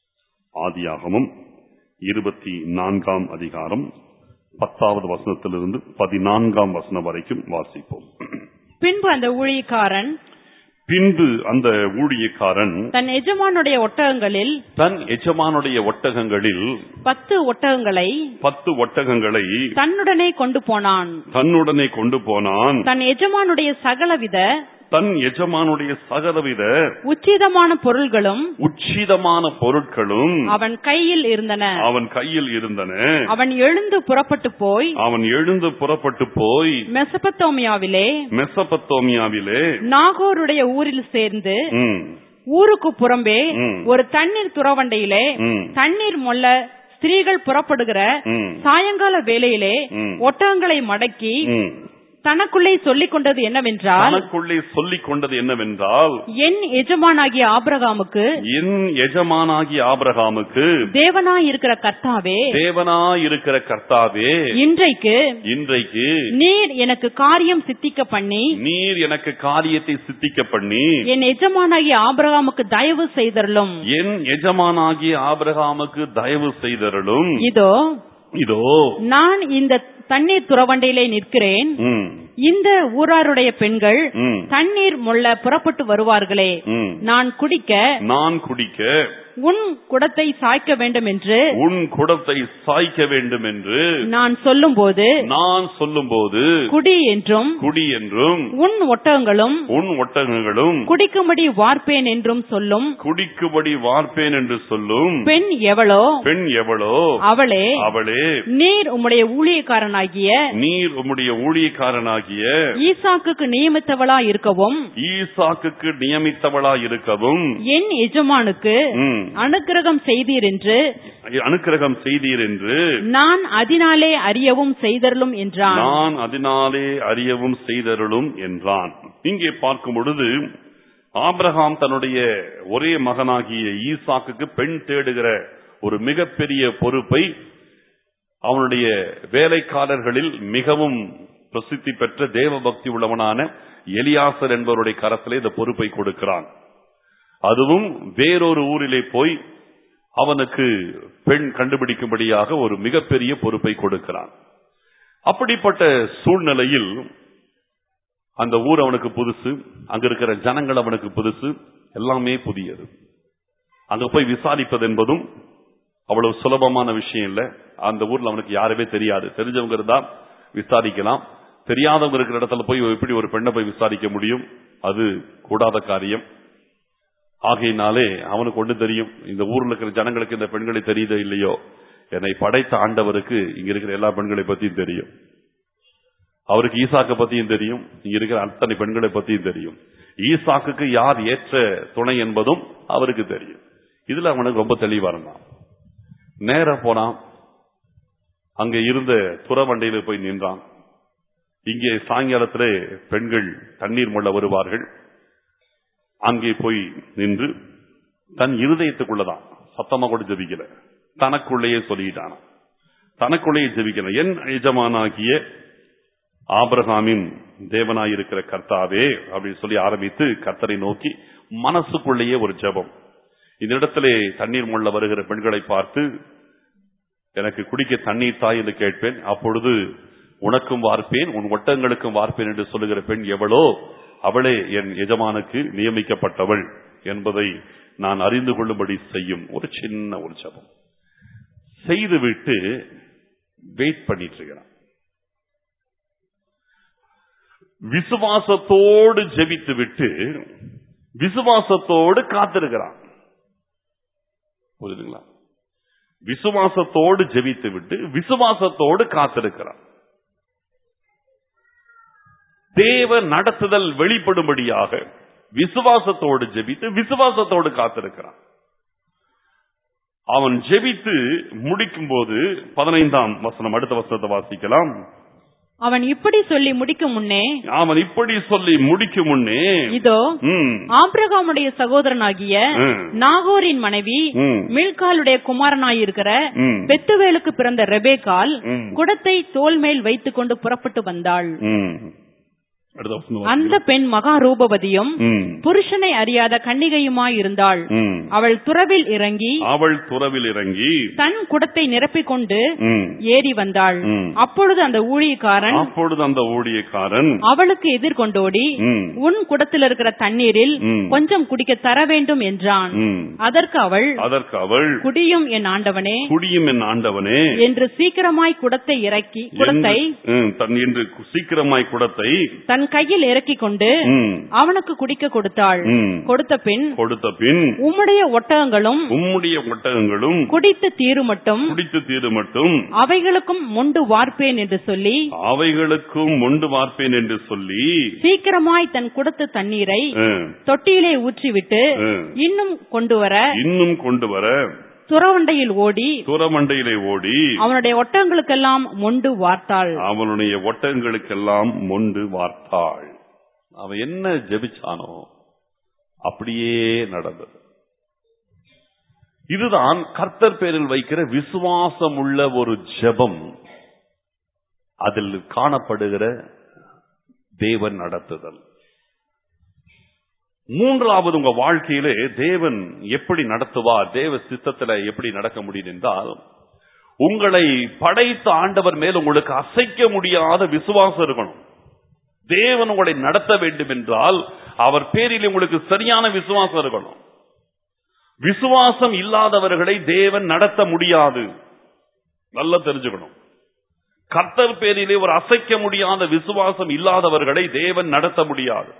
ஆதியாகமம் இருபத்தி நான்காம் அதிகாரம் பத்தாவது வசனத்திலிருந்து பதினான்காம் வசனம் வரைக்கும் வாசிப்போம் பின்பு அந்த ஊழியக்காரன் பின்பு அந்த ஊழியக்காரன் தன் எஜமானுடைய ஒட்டகங்களில் தன் எஜமானுடைய ஒட்டகங்களில் பத்து ஒட்டகங்களை பத்து ஒட்டகங்களை தன்னுடனே கொண்டு போனான் தன்னுடனே கொண்டு போனான் தன் எஜமானுடைய சகலவித தன் எஜமானுடைய சகலவித உச்சிதமான பொருள்களும் உச்சிதமான பொருட்களும் அவன் கையில் இருந்தன அவன் கையில் இருந்தன அவன் எழுந்து புறப்பட்டு போய் அவன் எழுந்து புறப்பட்டு போய் மெசபத்தோமியாவிலே மெசபத்தோமியாவிலே நாகோருடைய ஊரில் சேர்ந்து ம், ஊருக்கு புறம்பே ம். ஒரு தண்ணீர் துறவண்டையிலே ம், தண்ணீர் மொல்ல ஸ்திரீகள் புறப்படுகிற ம், சாயங்கால வேளையிலே ம். ஒட்டகங்களை மடக்கி ம். தனக்குள்ளே சொல்லிக் கொண்டது என்னவென்றால் தனக்குள்ளே சொல்லிக் கொண்டது என்னவென்றால் என் எஜமானாகிய ஆபிரகாமுக்கு என் எஜமானாகிய ஆபிரகாமுக்கு தேவனாய் இருக்கிற கர்த்தாவே தேவனாயிருக்கிற கர்த்தாவே இன்றைக்கு இன்றைக்கு நீர் எனக்கு காரியம் சித்திக்க பண்ணி நீர் எனக்கு காரியத்தை சித்திக்க பண்ணி என் எஜமானாகிய ஆபிரகாமுக்கு தயவு செய்தருளும் என் எஜமானாகிய ஆபிரகாமுக்கு தயவு செய்தருளும் இதோ இதோ நான் இந்த தண்ணீர் துறவண்டையிலே நிற்கிறேன் ம், இந்த ஊராருடைய பெண்கள் ம், தண்ணீர் மொள்ள புறப்பட்டு வருவார்களே ம். நான் குடிக்க நான் குடிக்க உன் குடத்தை சாய்க்க வேண்டும் என்று உன் குடத்தை சாய்க்க வேண்டும் என்று நான் சொல்லும்போது நான் சொல்லும்போது குடி என்றும் குடி என்றும் உன் ஒட்டகங்களும் உன் ஒட்டகங்களும் குடிக்கும்படி வார்ப்பேன் என்றும் சொல்லும் குடிக்கும்படி வார்ப்பேன் என்று சொல்லும் பெண் எவளோ பெண் எவளோ அவளே அவளே நீர் உம்முடைய ஊழியக்காரனாகிய நீர் உம்முடைய ஊழியக்காரனாகிய ஈசாக்குக்கு நியமித்தவளா இருக்கவும் ஈசாக்குக்கு நியமித்தவளா இருக்கவும் என் எஜமானுக்கு ம், அனுக்கிரகம் செய்தீர் என்று அனுக்கிரகம் செய்தீர் என்று நான் அதனாலே அறியவும் செய்தருளும் என்றான் நான் அதனாலே அறியவும் செய்தருளும் என்றான் இங்கே பார்க்கும் பொழுது ஆபிரகாம் தன்னுடைய ஒரே மகனாகிய ஈசாக்குக்கு பெண் தேடுகிற ஒரு மிகப்பெரிய பொறுப்பை அவனுடைய வேலைக்காரர்களில் மிகவும் பிரசித்தி பெற்ற தேவ பக்தி உள்ளவனான எலியாசர் என்பவருடைய கரத்திலே இந்த பொறுப்பை கொடுக்கிறான் அதுவும் வேறொரு ஊரிலே போய் அவனுக்கு பெண் கண்டுபிடிக்கும்படியாக ஒரு மிகப்பெரிய பொறுப்பை கொடுக்கிறான் அப்படிப்பட்ட சூழ்நிலையில் அந்த ஊர் அவனுக்கு புதுசு அங்க இருக்கிற ஜனங்கள் அவனுக்கு புதுசு எல்லாமே புதியது அங்க போய் விசாரிப்பது என்பதும் அவ்வளவு சுலபமான விஷயம் இல்ல அந்த ஊர்ல அவனுக்கு யாருமே தெரியாது தெரிஞ்சவங்க இருந்தா விசாரிக்கலாம் தெரியாதவங்க இருக்கிற இடத்துல போய் எப்படி ஒரு பெண்ணை போய் விசாரிக்க முடியும் அது கூடாத காரியம் ஆகையினாலே அவனுக்கு ஒண்ணு தெரியும் இந்த ஊர்ல இருக்கிற ஜனங்களுக்கு இந்த பெண்களை தெரியுதோ இல்லையோ என்னை படைத்த ஆண்டவருக்கு இங்க இருக்கிற எல்லா பெண்களை பத்தியும் தெரியும் அவருக்கு ஈசாக்க பத்தியும் தெரியும் இங்க இருக்கிற அத்தனை பெண்களை பத்தியும் தெரியும் ஈசாக்குக்கு யார் ஏற்ற துணை என்பதும் அவருக்கு தெரியும் இதுல அவனுக்கு ரொம்ப தெளிவா இருந்தான் நேர போனான் அங்க இருந்த துறவண்டையில போய் நின்றான் இங்கே சாயங்காலத்திலே பெண்கள் தண்ணீர் மொள்ள வருவார்கள் அங்கே போய் நின்று தன் இருதயத்துக்குள்ளதான் சத்தமா கூட ஜெபிக்கல தனக்குள்ளேயே சொல்லிட்டான் தனக்குள்ளேயே ஜெபிக்கல என் எஜமானாகிய ஆபிரகாமின் தேவனாயிருக்கிற கர்த்தாவே அப்படின்னு சொல்லி ஆரம்பித்து கர்த்தரை நோக்கி மனசுக்குள்ளேயே ஒரு ஜெபம் இந்த இடத்திலே தண்ணீர் மொள்ள வருகிற பெண்களை பார்த்து எனக்கு குடிக்க தண்ணீர் தாய் என்று கேட்பேன் அப்பொழுது உனக்கும் வார்ப்பேன் உன் ஒட்டங்களுக்கும் வார்ப்பேன் என்று சொல்லுகிற பெண் எவளோ அவளே என் எஜமானுக்கு நியமிக்கப்பட்டவள் என்பதை நான் அறிந்து கொள்ளும்படி செய்யும் ஒரு சின்ன ஒரு ஜபம் செய்துவிட்டு வெயிட் பண்ணிட்டு இருக்கிறான் விசுவாசத்தோடு ஜெபித்து விட்டு விசுவாசத்தோடு காத்திருக்கிறான் புரியுதுங்களா விசுவாசத்தோடு ஜெபித்து விட்டு விசுவாசத்தோடு காத்திருக்கிறான் தேவ நடத்துதல் வெளிப்படும்படியாக விசுவாசத்தோடு ஜெபித்து விசுவாசத்தோடு காத்திருக்கிறான் அவன் ஜெபித்து முடிக்கும் போது பதினைந்தாம் வசனம் அடுத்த வசனத்தை வாசிக்கலாம் அவன் இப்படி சொல்லி முடிக்கும் முன்னே அவன் இப்படி சொல்லி முடிக்கும் முன்னே இதோ ம், ஆபிரகாமுடைய சகோதரனாகிய ம். நாகோரின் மனைவி ம், மில்காலுடைய குமாரனாயிருக்கிற ம், பெத்துவேலுக்கு பிறந்த ரெபேக்கால் ம். குடத்தை தோல் மேல் வைத்துக் கொண்டு புறப்பட்டு வந்தாள் ம். அடுத்த வசனம் அந்த பெண் மகா ரூபவதியும் ம், புருஷனை அறியாத கன்னிகையுமாயிருந்தாள் ம். அவள் துறவில் இறங்கி அவள் துறவில் இறங்கி தன் குடத்தை நிரப்பிக் கொண்டு ம், ஏறி வந்தாள் ம். அப்பொழுது அந்த ஊழியக்காரன் அப்பொழுது அந்த ஊழியக்காரன் அவளுக்கு எதிர்கொண்டோடி ம், உன் குடத்தில் இருக்கிற தண்ணீரில் ம். கொஞ்சம் குடிக்க தர வேண்டும் என்றான் ம். அதற்கு அவள் அதற்கு அவள் குடியும் என் ஆண்டவனே குடியும் என் ஆண்டவனே என்று சீக்கிரமாய் குடத்தை இறக்கி குடத்தை என்று- ம், தன் என்று சீக்கிரமாய் குடத்தை தன் கையில் இறக்கிக் கொண்டு ம், அவனுக்கு குடிக்க கொடுத்தாள் ம். கொடுத்த பின் கொடுத்த பின் உம்முடைய ஒட்டகங்களும் உம்முடைய ஒட்டகங்களும் குடித்து தீரு மட்டும் குடித்து தீரு மட்டும் அவைகளுக்கும் மொண்டு வார்ப்பேன் என்று சொல்லி அவைகளுக்கும் மொண்டு பார்ப்பேன் என்று சொல்லி சீக்கிரமாய் தன் குடத்து தண்ணீரை ம், தொட்டியிலே ஊற்றிவிட்டு ம். இன்னும் கொண்டு வர இன்னும் கொண்டு வர துறவண்டையில் ஓடி துறமண்டையிலே ஓடி அவனுடைய ஒட்டகங்களுக்கெல்லாம் மொண்டு வார்த்தாள் அவனுடைய ஒட்டகங்களுக்கெல்லாம் மொண்டு வார்த்தாள் அவன் என்ன ஜெபிச்சானோ அப்படியே நடந்தது இதுதான் கர்த்தர் பேரில் வைக்கிற விசுவாசம் உள்ள ஒரு ஜெபம் அதில் காணப்படுகிற தேவன் நடத்துதல் மூன்றாவது உங்க வாழ்க்கையிலே தேவன் எப்படி நடத்துவார் தேவ சித்தத்துல எப்படி நடக்க முடியும் என்றால் உங்களை படைத்த ஆண்டவர் மேல் உங்களுக்கு அசைக்க முடியாத விசுவாசம் இருக்கணும் தேவன் உங்களை நடத்த வேண்டும் என்றால் அவர் பேரில் உங்களுக்கு சரியான விசுவாசம் இருக்கணும் விசுவாசம் இல்லாதவர்களை தேவன் நடத்த முடியாது நல்லா தெரிஞ்சுக்கணும் கர்த்தர் பேரிலே ஒரு அசைக்க முடியாத விசுவாசம் இல்லாதவர்களை தேவன் நடத்த முடியாது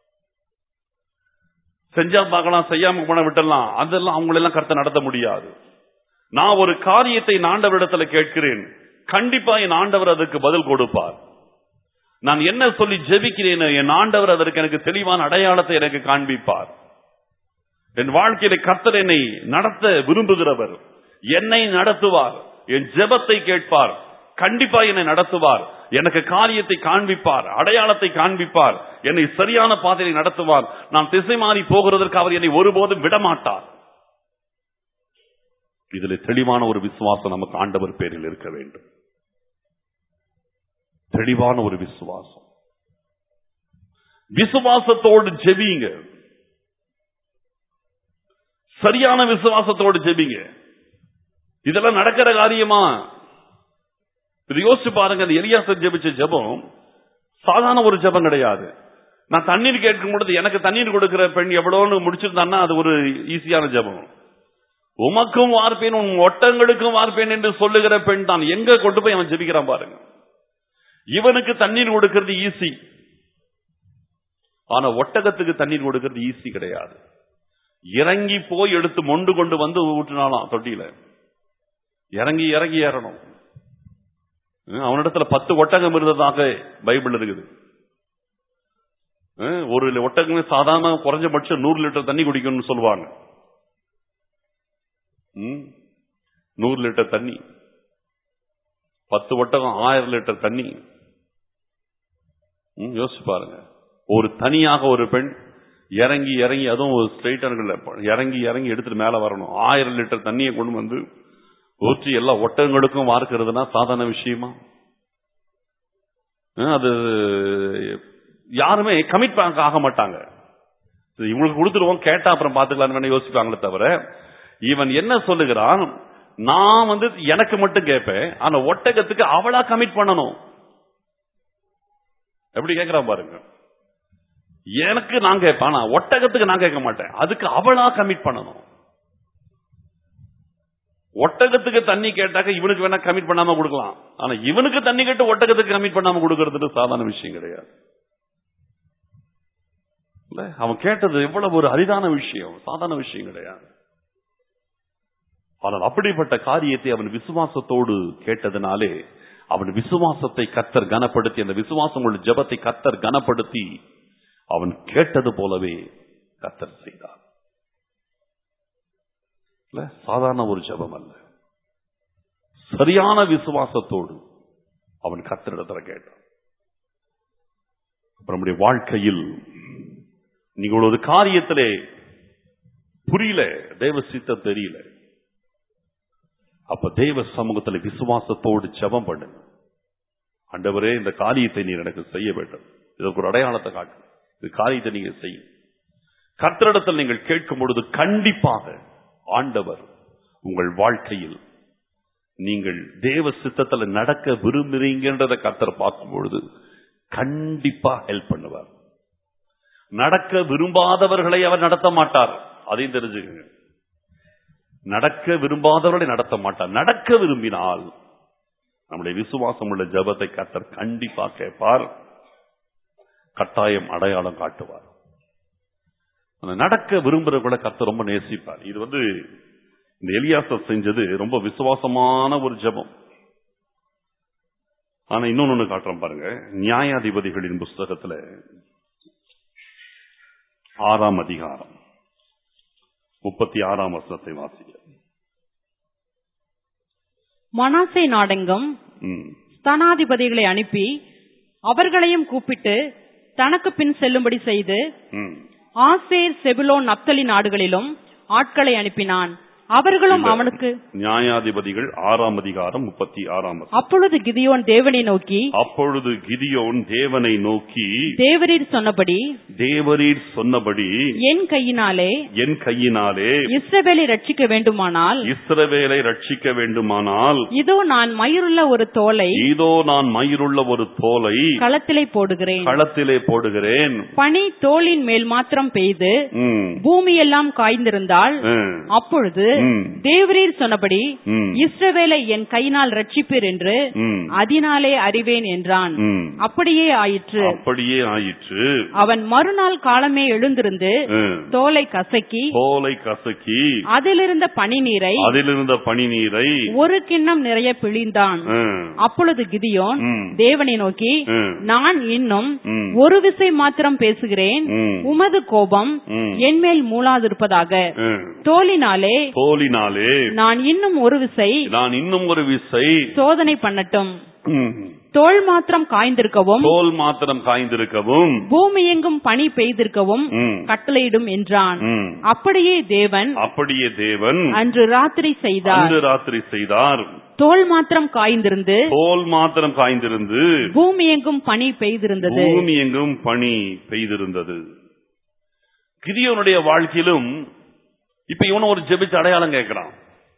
செஞ்சா பார்க்கலாம் செய்யாம போன விட்டலாம் அதெல்லாம் அவங்களெல்லாம் கர்த்தர் நடத்த முடியாது நான் ஒரு காரியத்தை என் ஆண்டவரிடத்துல கேட்கிறேன் கண்டிப்பா என் ஆண்டவர் அதற்கு பதில் கொடுப்பார் நான் என்ன சொல்லி ஜெபிக்கிறேன் என் ஆண்டவர் அதற்கு எனக்கு தெளிவான அடையாளத்தை எனக்கு காண்பிப்பார் என் வாழ்க்கையில கர்த்தர் என்னை நடத்த விரும்புகிறவர் என்னை நடத்துவார் என் ஜெபத்தை கேட்பார் கண்டிப்பா என்னை நடத்துவார் எனக்கு காரியத்தை காண்பிப்பார் அடையாளத்தை காண்பிப்பார் என்னை சரியான பாதையை நடத்துவார் நான் திசை மாறி போகிறதற்கு அவர் என்னை ஒருபோதும் விடமாட்டார் இதுல தெளிவான ஒரு விசுவாசம் நமக்கு ஆண்டவர் பேரில் இருக்க வேண்டும் தெளிவான ஒரு விசுவாசம் விசுவாசத்தோடு ஜெபிங்க சரியான விசுவாசத்தோடு ஜெபிங்க இதெல்லாம் நடக்கிற காரியமா இது யோசிச்சு பாருங்க அந்த எலியாசர் ஜெபிச்ச ஜெபம் சாதாரண ஒரு ஜெபம் கிடையாது நான் தண்ணீர் கேட்கும் பொழுது எனக்கு தண்ணீர் கொடுக்கிற பெண் எவ்வளோன்னு முடிச்சிருந்தான்னா அது ஒரு ஈஸியான ஜெபம் உமக்கும் வார்ப்பேன் உன் ஒட்டங்களுக்கும் வார்ப்பேன் என்று சொல்லுகிற பெண் தான் எங்க கொண்டு போய் அவன் ஜெபிக்கிறான் பாருங்க இவனுக்கு தண்ணீர் கொடுக்கிறது ஈஸி ஆனா ஒட்டகத்துக்கு தண்ணீர் கொடுக்கிறது ஈஸி கிடையாது இறங்கி போய் எடுத்து மொண்டு கொண்டு வந்து ஊற்றினாலாம் தொட்டியில இறங்கி இறங்கி ஏறணும் ஹம், அவனிடத்துல பத்து ஒட்டகம் இருந்ததாக பைபிள் இருக்குது ஹம், ஒரு ஒட்டகமே சாதாரண குறைஞ்சபட்சம் நூறு லிட்டர் தண்ணி குடிக்கணும்னு சொல்லுவாங்க ஹம், நூறு லிட்டர் தண்ணி பத்து ஒட்டகம் ஆயிரம் லிட்டர் தண்ணி ம், யோசிச்சு பாருங்க ஒரு தனியாக ஒரு பெண் இறங்கி இறங்கி அதுவும் ஒரு ஸ்ட்ரெயிட்டர்கள் இறங்கி இறங்கி எடுத்துட்டு மேல வரணும் ஆயிரம் லிட்டர் தண்ணியை கொண்டு வந்து ஊற்றி எல்லா ஒட்டகங்களுக்கும் வார்க்கிறதுனா சாதாரண விஷயமா அஹ் அது யாருமே கமிட் ஆக மாட்டாங்க இது இவங்களுக்கு கொடுத்துருவோம் கேட்டா அப்புறம் பாத்துக்கலாம்னு வேணா யோசிப்பாங்களே தவிர இவன் என்ன சொல்லுகிறான் நான் வந்து எனக்கு மட்டும் கேட்பேன் ஆனா ஒட்டகத்துக்கு அவளா கமிட் பண்ணணும் எப்படி கேட்கிறான் பாருங்க எனக்கு நான் கேட்பேன் ஆனா ஒட்டகத்துக்கு நான் கேட்க மாட்டேன் அதுக்கு அவளா கமிட் பண்ணணும் ஒட்டகத்துக்கு தண்ணி கேட்டாக்க இவனுக்கு வேணா கமிட் பண்ணாம கொடுக்கலாம் ஆனா இவனுக்கு தண்ணி கேட்டு ஒட்டகத்துக்கு கமிட் பண்ணாம கொடுக்கறது சாதாரண விஷயம் கிடையாது இல்ல, அவன் கேட்டது எவ்வளவு ஒரு அரிதான விஷயம் சாதாரண விஷயம் கிடையாது ஆனால் அப்படிப்பட்ட காரியத்தை அவன் விசுவாசத்தோடு கேட்டதனாலே அவன் விசுவாசத்தை கத்தர் கனப்படுத்தி அந்த விசுவாசம் உள்ள ஜெபத்தை கத்தர் கனப்படுத்தி அவன் கேட்டது போலவே கத்தர் செய்தார் இல்ல, சாதாரண ஒரு ஜெபம் அல்ல சரியான விசுவாசத்தோடு அவன் கத்தரிடத்துல கேட்டான் அப்ப நம்முடைய வாழ்க்கையில் நீங்க ஒரு காரியத்திலே புரியல தெய்வ சித்தம் தெரியல அப்ப தெய்வ சமூகத்துல விசுவாசத்தோடு ஜெபம் பண்ணுங்க ஆண்டவரே இந்த காரியத்தை நீர் எனக்கு செய்ய வேண்டும் இதற்கு ஒரு அடையாளத்தை காட்டு இந்த காரியத்தை நீங்க செய்யும் கர்த்தரிடத்தில் நீங்கள் கேட்கும் பொழுது கண்டிப்பாக ஆண்டவர் உங்கள் வாழ்க்கையில் நீங்கள் தேவ சித்தத்துல நடக்க விரும்புறீங்கன்றத கர்த்தர் பார்க்கும் பொழுது கண்டிப்பா ஹெல்ப் பண்ணுவார் நடக்க விரும்பாதவர்களை அவர் நடத்த மாட்டார் அதையும் தெரிஞ்சுக்கங்க நடக்க விரும்பாதவர்களை நடத்த மாட்டார் நடக்க விரும்பினால் நம்முடைய விசுவாசம் உள்ள ஜெபத்தை கர்த்தர் கண்டிப்பா கேட்பார் கட்டாயம் அடையாளம் காட்டுவார் அந்த நடக்க விரும்புறவர்களை கர்த்தர் ரொம்ப நேசிப்பார் இது வந்து இந்த எலியாசர் செஞ்சது ரொம்ப விசுவாசமான ஒரு ஜெபம் ஆனா இன்னொன்னு காட்டுறோம் பாருங்க நியாயாதிபதிகளின் புஸ்தகத்துல ஆறாம் அதிகாரம் முப்பத்தி ஆறாம் வசனத்தை வாசிக்க மனாசே நாடெங்கும் ம். ஸ்தானாதிபதிகளை அனுப்பி அவர்களையும் கூப்பிட்டு தனக்கு பின் செல்லும்படி செய்து ம். ஆசேர் செபுலோன் நப்தலி நாடுகளிலும் ஆட்களை அனுப்பினான் அவர்களும் இந்த அவனுக்கு நியாயாதிபதிகள் ஆறாம் அதிகாரம் முப்பத்தி ஆறாம் வசனம். அப்பொழுது கிதியோன் தேவனை நோக்கி அப்பொழுது கிதியோன் தேவனை நோக்கி தேவரீர் சொன்னபடி தேவரீர் சொன்னபடி என் கையினாலே என் கையினாலே இஸ்ரவேலை ரட்சிக்க வேண்டுமானால் இஸ்ரவேலை ரட்சிக்க வேண்டுமானால் இதோ நான் மயிருள்ள ஒரு தோலை இதோ நான் மயிருள்ள ஒரு தோலை களத்திலே போடுகிறேன் களத்திலே போடுகிறேன் பனி தோளின் மேல் மாத்திரம் பெய்து ம். பூமியெல்லாம் காய்ந்திருந்தால் ம். அப்பொழுது ம். தேவரீர் சொன்னபடி ம். இஸ்ரவேலை என் கையினால் ரட்சிப்பீர் என்று ம். அதனாலே அறிவேன் என்றான் ம். அப்படியே ஆயிற்று அப்படியே ஆயிற்று அவன் மறுநாள் காலமே எழுந்திருந்து ம். தோலை கசக்கி தோலை கசக்கி அதிலிருந்த பனி நீரை அதிலிருந்த பனி நீரை ஒரு கிண்ணம் நிறைய பிழிந்தான் ம். அப்பொழுது கிதியோன் ம். தேவனை நோக்கி ம். நான் இன்னும் ம். ஒரு விசை மாத்திரம் பேசுகிறேன் ம். உமது கோபம் ம். என்மேல் மூளாதிருப்பதாக ம். தோலினாலே தோலினாலே நான் இன்னும் ஒரு விசை நான் இன்னும் ஒரு விசை சோதனை பண்ணட்டும் ம். தோல் மாத்திரம் காய்ந்திருக்கவும் தோல் மாத்திரம் காய்ந்திருக்கவும் பூமி எங்கும் பனி பெய்திருக்கவும் ம். கட்டளையிடும் என்றான் ம். அப்படியே தேவன் அப்படியே தேவன் அன்று ராத்திரி செய்தார் அன்று ராத்திரி செய்தார் தோல் மாத்திரம் காய்ந்திருந்து தோல் மாத்திரம் காய்ந்திருந்து பூமி எங்கும் பனி பெய்திருந்தது பூமி எங்கும் பனி பெய்திருந்தது கிதியோனுடைய வாழ்க்கையிலும் இப்ப இவன் ஒரு ஜெபிச்ச அடையாளம் கேட்கிறான்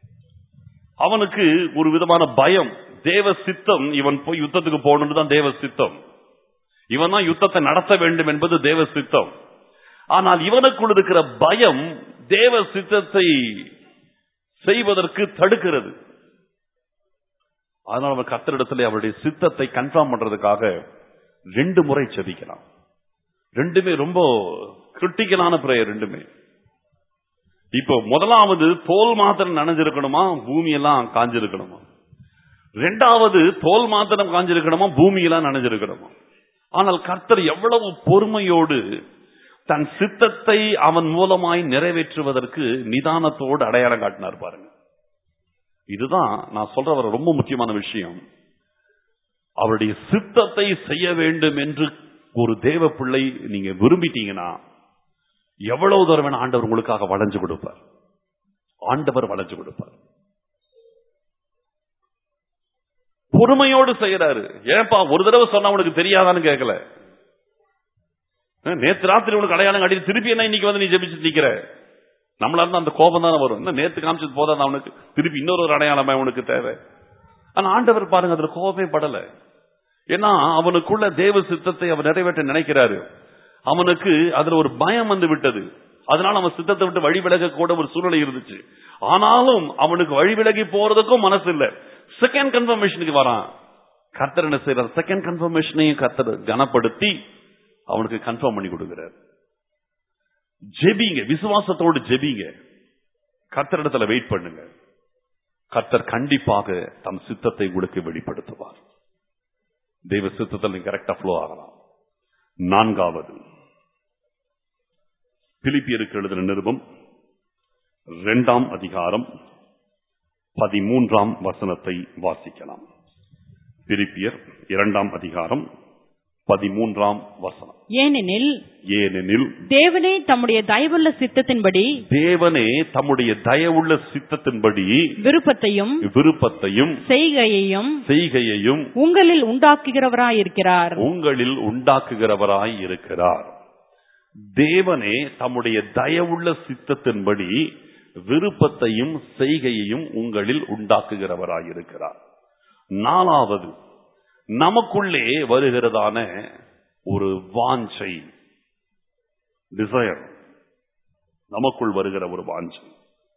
அவனுக்கு ஒரு விதமான பயம் தேவ சித்தம் இவன் போய் யுத்தத்துக்கு போகணும்னு தான் தேவ சித்தம் இவன் தான் யுத்தத்தை நடத்த வேண்டும் என்பது தேவ சித்தம் ஆனால் இவனுக்குள் இருக்கிற பயம் தேவ சித்தத்தை செய்வதற்கு தடுக்கிறது அதனால அவன் கத்தரிடத்துல அவருடைய சித்தத்தை கன்ஃபார்ம் பண்றதுக்காக ரெண்டு முறை செபிக்கிறான் ரெண்டுமே ரொம்ப கிரிட்டிக்கலான பிரேயர் ரெண்டுமே இப்போ முதலாவது தோல் மாத்திரம் நனைஞ்சிருக்கணுமா பூமி எல்லாம் காஞ்சிருக்கணுமா ரெண்டாவது தோல் மாத்திரம் காஞ்சிருக்கணுமா பூமியெல்லாம் நனைஞ்சிருக்கணுமா ஆனால் கர்த்தர் எவ்வளவு பொறுமையோடு தன் சித்தத்தை அவன் மூலமாய் நிறைவேற்றுவதற்கு நிதானத்தோடு அடையாளம் காட்டினார் பாருங்க இதுதான் நான் சொல்ற ஒரு ரொம்ப முக்கியமான விஷயம் அவருடைய சித்தத்தை செய்ய வேண்டும் என்று ஒரு தேவ பிள்ளை நீங்க விரும்பிட்டீங்கன்னா எவ்வளவு தூரம் வேணா ஆண்டவர் உங்களுக்காக வளைஞ்சு கொடுப்பார் ஆண்டவர் வளைஞ்சு கொடுப்பார் பொறுமையோடு செய்யறாரு ஏன்பா ஒரு தடவை சொன்னா உனக்கு தெரியாதான்னு கேட்கல அஹ், நேத்து ராத்திரி உனக்கு அடையாளம் காட்டி திருப்பி என்ன இன்னைக்கு வந்து நீ ஜெபிச்சு நிக்கிற நம்மளா இருந்தா அந்த கோபம் தானே வரும் என்ன நேத்து காமிச்சது போதாது அவனுக்கு திருப்பி இன்னொரு ஒரு அடையாளமா உனக்கு தேவை ஆனா ஆண்டவர் பாருங்க அதுல கோபமே படல ஏன்னா அவனுக்குள்ள தேவ சித்தத்தை அவர் நிறைவேற்ற நினைக்கிறாரு அவனுக்கு அதுல ஒரு பயம் வந்து விட்டது அதனால அவன் சித்தத்தை விட்டு வழி விலக கூட ஒரு சூழ்நிலை இருந்துச்சு ஆனாலும் அவனுக்கு வழி விலகி போறதுக்கும் மனசு இல்ல செகண்ட் கன்ஃபர்மேஷனுக்கு வரான் கர்த்தர் என்ன செய்யறார் செகண்ட் கன்ஃபர்மேஷனையும் கர்த்தர் கனப்படுத்தி அவனுக்கு கன்ஃபார்ம் பண்ணி கொடுக்கிறார் ஜெபிங்க விசுவாசத்தோடு ஜெபிங்க கர்த்தரிடத்துல வெயிட் பண்ணுங்க கர்த்தர் கண்டிப்பாக தம் சித்தத்தை உங்களுக்கு வெளிப்படுத்துவார் தெய்வ சித்தத்தில் நீங்க கரெக்டா ஃப்ளோ ஆகலாம் நான்காவது பிலிப்பியருக்கு எழுதின நிருபம் இரண்டாம் அதிகாரம் பதிமூன்றாம் வசனத்தை வாசிக்கலாம் பிலிப்பியர் இரண்டாம் அதிகாரம் பதிமூன்றாம் வசனம் ஏனெனில் ஏனெனில் தேவனே தம்முடைய தயவுள்ள சித்தத்தின்படி தேவனே தம்முடைய தயவுள்ள சித்தத்தின்படி விருப்பத்தையும் விருப்பத்தையும் செய்கையையும் செய்கையையும் உங்களில் உண்டாக்குகிறவராயிருக்கிறார் உங்களில் உண்டாக்குகிறவராய் இருக்கிறார் தேவனே தம்முடைய தயவுள்ள சித்தத்தின்படி விருப்பத்தையும் செய்கையையும் உங்களில் உண்டாக்குகிறவராய் இருக்கிறார் நாலாவது நமக்குள்ளே வருகிறதான ஒரு வாஞ்சை டிசையர் நமக்குள் வருகிற ஒரு வாஞ்சை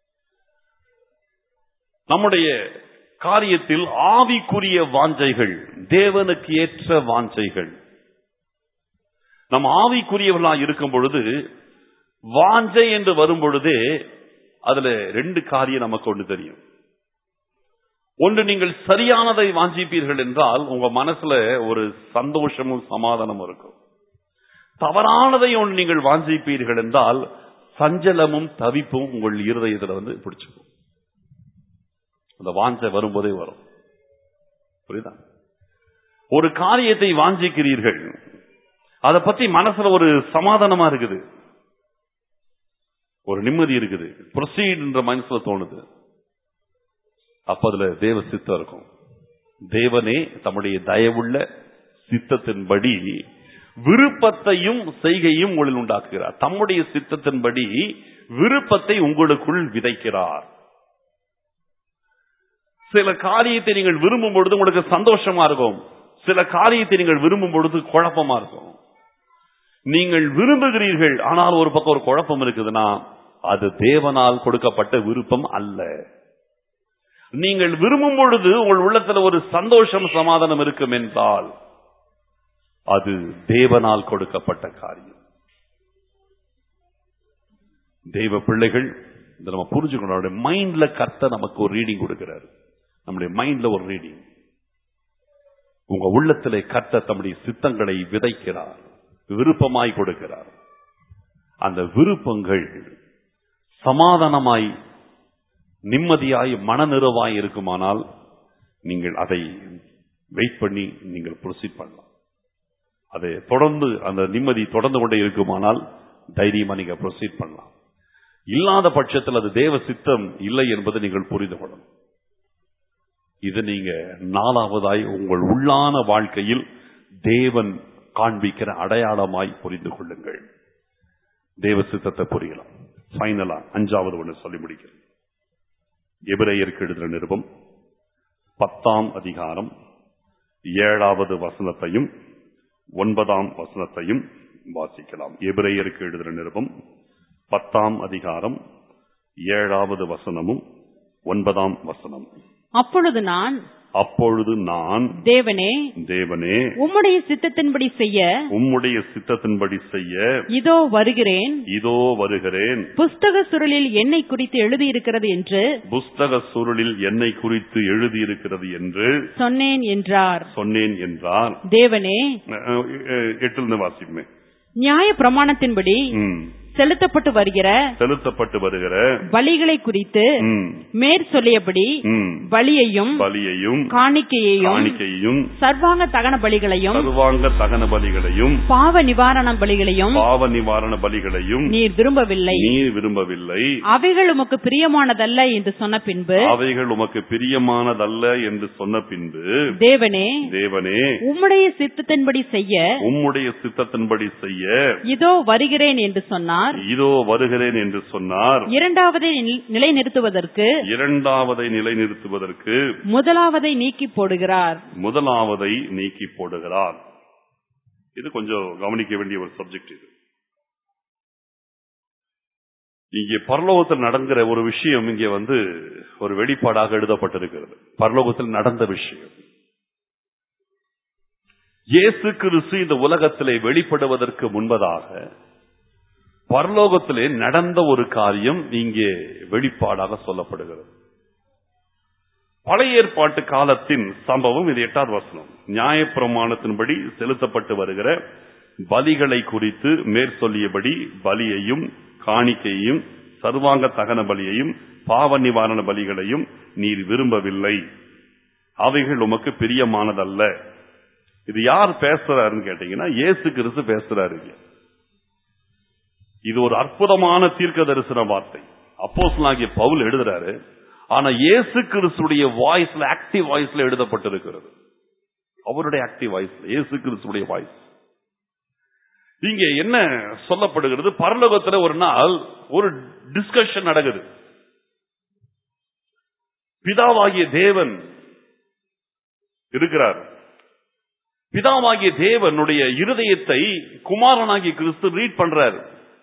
நம்முடைய காரியத்தில் ஆவிக்குரிய வாஞ்சைகள் தேவனுக்கு ஏற்ற வாஞ்சைகள் நம் ஆவிக்குரியவர்களா இருக்கும் பொழுது வாஞ்சை என்று வரும் பொழுதே அதுல ரெண்டு காரியம் நமக்கு ஒன்று தெரியும் ஒன்று நீங்கள் சரியானதை வாஞ்சிப்பீர்கள் என்றால் உங்க மனசுல ஒரு சந்தோஷமும் சமாதானமும் இருக்கும் தவறானதை ஒன்று நீங்கள் வாஞ்சிப்பீர்கள் என்றால் சஞ்சலமும் தவிப்பும் உங்கள் இருதயத்துல வந்து பிடிச்சுக்கும் அந்த வாஞ்சை வரும்போதே வரும் புரியுதா ஒரு காரியத்தை வாஞ்சிக்கிறீர்கள் அதை பத்தி மனசுல ஒரு சமாதானமா இருக்குது ஒரு நிம்மதி இருக்குது ப்ரொசீட்ன்ற மனசுல தோணுது அப்ப அதுல தேவ சித்தம் இருக்கும் தேவனே தம்முடைய தயவுள்ள சித்தத்தின்படி விருப்பத்தையும் செய்கையும் உங்களில் உண்டாக்குகிறார் தம்முடைய சித்தத்தின்படி விருப்பத்தை உங்களுக்குள் விதைக்கிறார் சில காரியத்தை நீங்கள் விரும்பும் பொழுது உங்களுக்கு சந்தோஷமா இருக்கும் சில காரியத்தை நீங்கள் விரும்பும் பொழுது குழப்பமா இருக்கும் நீங்கள் விரும்புகிறீர்கள் ஆனால் ஒரு பக்கம் ஒரு குழப்பம் இருக்குதுன்னா அது தேவனால் கொடுக்கப்பட்ட விருப்பம் அல்ல நீங்கள் விரும்பும் பொழுது உங்கள் உள்ளத்துல ஒரு சந்தோஷம் சமாதானம் இருக்கும் என்றால் அது தேவனால் கொடுக்கப்பட்ட காரியம் தெய்வ பிள்ளைகள் இதை நம்ம புரிஞ்சுக்கணும் நம்முடைய மைண்ட்ல கர்த்த நமக்கு ஒரு ரீடிங் கொடுக்கிறாரு நம்முடைய மைண்ட்ல ஒரு ரீடிங் உங்க உள்ளத்திலே கர்த்த தம்முடைய சித்தங்களை விதைக்கிறார் விருப்பமாய் கொடுக்கிறார் அந்த விருப்பங்கள் சமாதானமாய் நிம்மதியாய் மனநிறைவாய் இருக்குமானால் நீங்கள் அதை வெயிட் பண்ணி நீங்கள் ப்ரொசீட் பண்ணலாம் அதை தொடர்ந்து அந்த நிம்மதி தொடர்ந்து கொண்டே இருக்குமானால் தைரியமா நீங்க ப்ரொசீட் பண்ணலாம் இல்லாத பட்சத்தில் அது தேவ சித்தம் இல்லை என்பதை நீங்கள் புரிந்து கொள்ளணும் இது நீங்க நாலாவதாய் உங்கள் உள்ளான வாழ்க்கையில் தேவன் காண்பிக்கிற அடையாளமாய் புரிந்து கொள்ளுங்கள் தேவ சித்தத்தை புரியலாம் ஃபைனலா அஞ்சாவது ஒன்று சொல்லி முடிக்கிறேன் எபிரேயருக்கு எழுதுகிற நிருபம் பத்தாம் அதிகாரம் ஏழாவது வசனத்தையும் ஒன்பதாம் வசனத்தையும் வாசிக்கலாம் எபிரேயருக்கு எழுதுகிற நிருபம் பத்தாம் அதிகாரம் ஏழாவது வசனமும் ஒன்பதாம் வசனம் அப்பொழுது நான் அப்பொழுது நான் தேவனே தேவனே உம்முடைய சித்தத்தின்படி செய்ய உம்முடைய சித்தத்தின்படி செய்ய இதோ வருகிறேன் இதோ வருகிறேன் புஸ்தக சுருளில் என்னை குறித்து எழுதியிருக்கிறது என்று புஸ்தக சுருளில் என்னை குறித்து எழுதியிருக்கிறது என்று சொன்னேன் என்றார் சொன்னேன் என்றார் தேவனே அஹ், அஹ், எட்டிலிருந்து வாசிப்போமே நியாய பிரமாணத்தின்படி ம். செலுத்தப்பட்டு வருகிற செலுத்தப்பட்டு வருகிற பலிகளை குறித்து ம், மேற் சொல்லியபடி ம், பலியையும் பலியையும் காணிக்கையையும் காணிக்கையும் சர்வாங்க தகன பலிகளையும் சர்வாங்க தகன பலிகளையும் பாவ நிவாரண பலிகளையும் பாவ நிவாரண பலிகளையும் நீர் விரும்பவில்லை நீர் விரும்பவில்லை அவைகள் உமக்கு பிரியமானதல்ல என்று சொன்ன பின்பு அவைகள் உமக்கு பிரியமானதல்ல என்று சொன்ன பின்பு தேவனே தேவனே உம்முடைய சித்தத்தின்படி செய்ய உம்முடைய சித்தத்தின்படி செய்ய இதோ வருகிறேன் என்று சொன்னார் இதோ வருகிறேன் என்று சொன்னார் இரண்டாவதை நில்- நிலைநிறுத்துவதற்கு இரண்டாவதை நிலைநிறுத்துவதற்கு முதலாவதை நீக்கி போடுகிறார் முதலாவதை நீக்கி போடுகிறார் இது கொஞ்சம் கவனிக்க வேண்டிய ஒரு சப்ஜெக்ட் இது இங்கே பரலோகத்தில் நடக்கிற ஒரு விஷயம் இங்கே வந்து ஒரு வெளிப்பாடாக எழுதப்பட்டிருக்கிறது பரலோகத்தில் நடந்த விஷயம் இயேசு கிறிஸ்து இந்த உலகத்திலே வெளிப்படுவதற்கு முன்பதாக பரலோகத்திலே நடந்த ஒரு காரியம் இங்கே வெளிப்பாடாக சொல்லப்படுகிறது பழைய ஏற்பாட்டு காலத்தின் சம்பவம் இது எட்டாவது வசனம் நியாயப்பிரமாணத்தின்படி செலுத்தப்பட்டு வருகிற பலிகளை குறித்து மேற்சொல்லியபடி பலியையும் காணிக்கையையும் சர்வாங்க தகன பலியையும் பாவ நிவாரண பலிகளையும் நீர் விரும்பவில்லை அவைகள் உமக்கு பிரியமானதல்ல இது யார் பேசுறாருன்னு கேட்டீங்கன்னா இயேசு கிறிஸ்து பேசுறாரு இங்க. இது ஒரு அற்புதமான தீர்க்க தரிசன வார்த்தை அப்போஸ்தலனாகிய பவுல் எழுதுறாரு ஆனா இயேசு கிறிஸ்துடைய வாய்ஸ்ல ஆக்டிவ் வாய்ஸ்ல எழுதப்பட்டிருக்கிறது அவருடைய ஆக்டிவ் வாய்ஸ்ல இயேசு கிறிஸ்துடைய வாய்ஸ் இங்க என்ன சொல்லப்படுகிறது பரலோகத்துல ஒரு நாள் ஒரு டிஸ்கஷன் நடக்குது பிதாவாகிய தேவன் இருக்கிறார் பிதாவாகிய தேவனுடைய இருதயத்தை குமாரனாகிய கிறிஸ்து ரீட் பண்றார்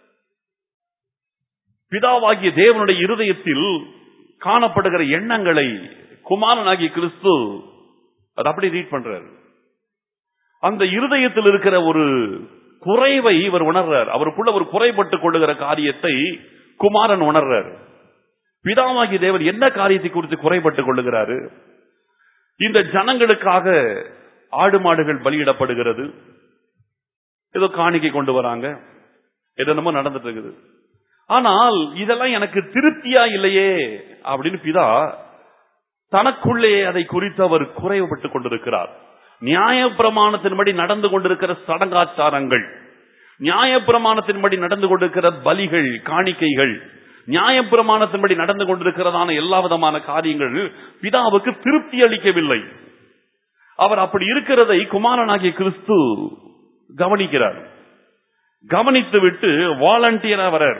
பிதாவாகிய தேவனுடைய இருதயத்தில் காணப்படுகிற எண்ணங்களை குமாரனாகிய கிறிஸ்து அது அப்படி ரீட் பண்றாரு அந்த இருதயத்தில் இருக்கிற ஒரு குறைவை இவர் உணர்றார் அவருக்குள்ள ஒரு குறைபட்டு கொள்ளுகிற காரியத்தை குமாரன் உணர்றார் பிதாவாகிய தேவன் என்ன காரியத்தை குறித்து குறைபட்டுக் கொள்ளுகிறாரு இந்த ஜனங்களுக்காக ஆடு மாடுகள் பலியிடப்படுகிறது ஏதோ காணிக்கை கொண்டு வராங்க என்னமோ நடந்துட்டு இருக்குது ஆனால் இதெல்லாம் எனக்கு திருப்தியா இல்லையே அப்படின்னு பிதா தனக்குள்ளே அதை குறித்து அவர் குறைவுபட்டுக் கொண்டிருக்கிறார் நியாயப்பிரமாணத்தின்படி நடந்து கொண்டிருக்கிற சடங்காச்சாரங்கள் நியாயப்பிரமாணத்தின்படி நடந்து கொண்டிருக்கிற பலிகள் காணிக்கைகள் நியாயப்பிரமாணத்தின்படி நடந்து கொண்டிருக்கிறதான எல்லா விதமான காரியங்கள் பிதாவுக்கு திருப்தி அளிக்கவில்லை அவர் அப்படி இருக்கிறதை குமாரனாகிய கிறிஸ்து கவனிக்கிறார் கவனித்து விட்டு வாலண்டியரா வரார்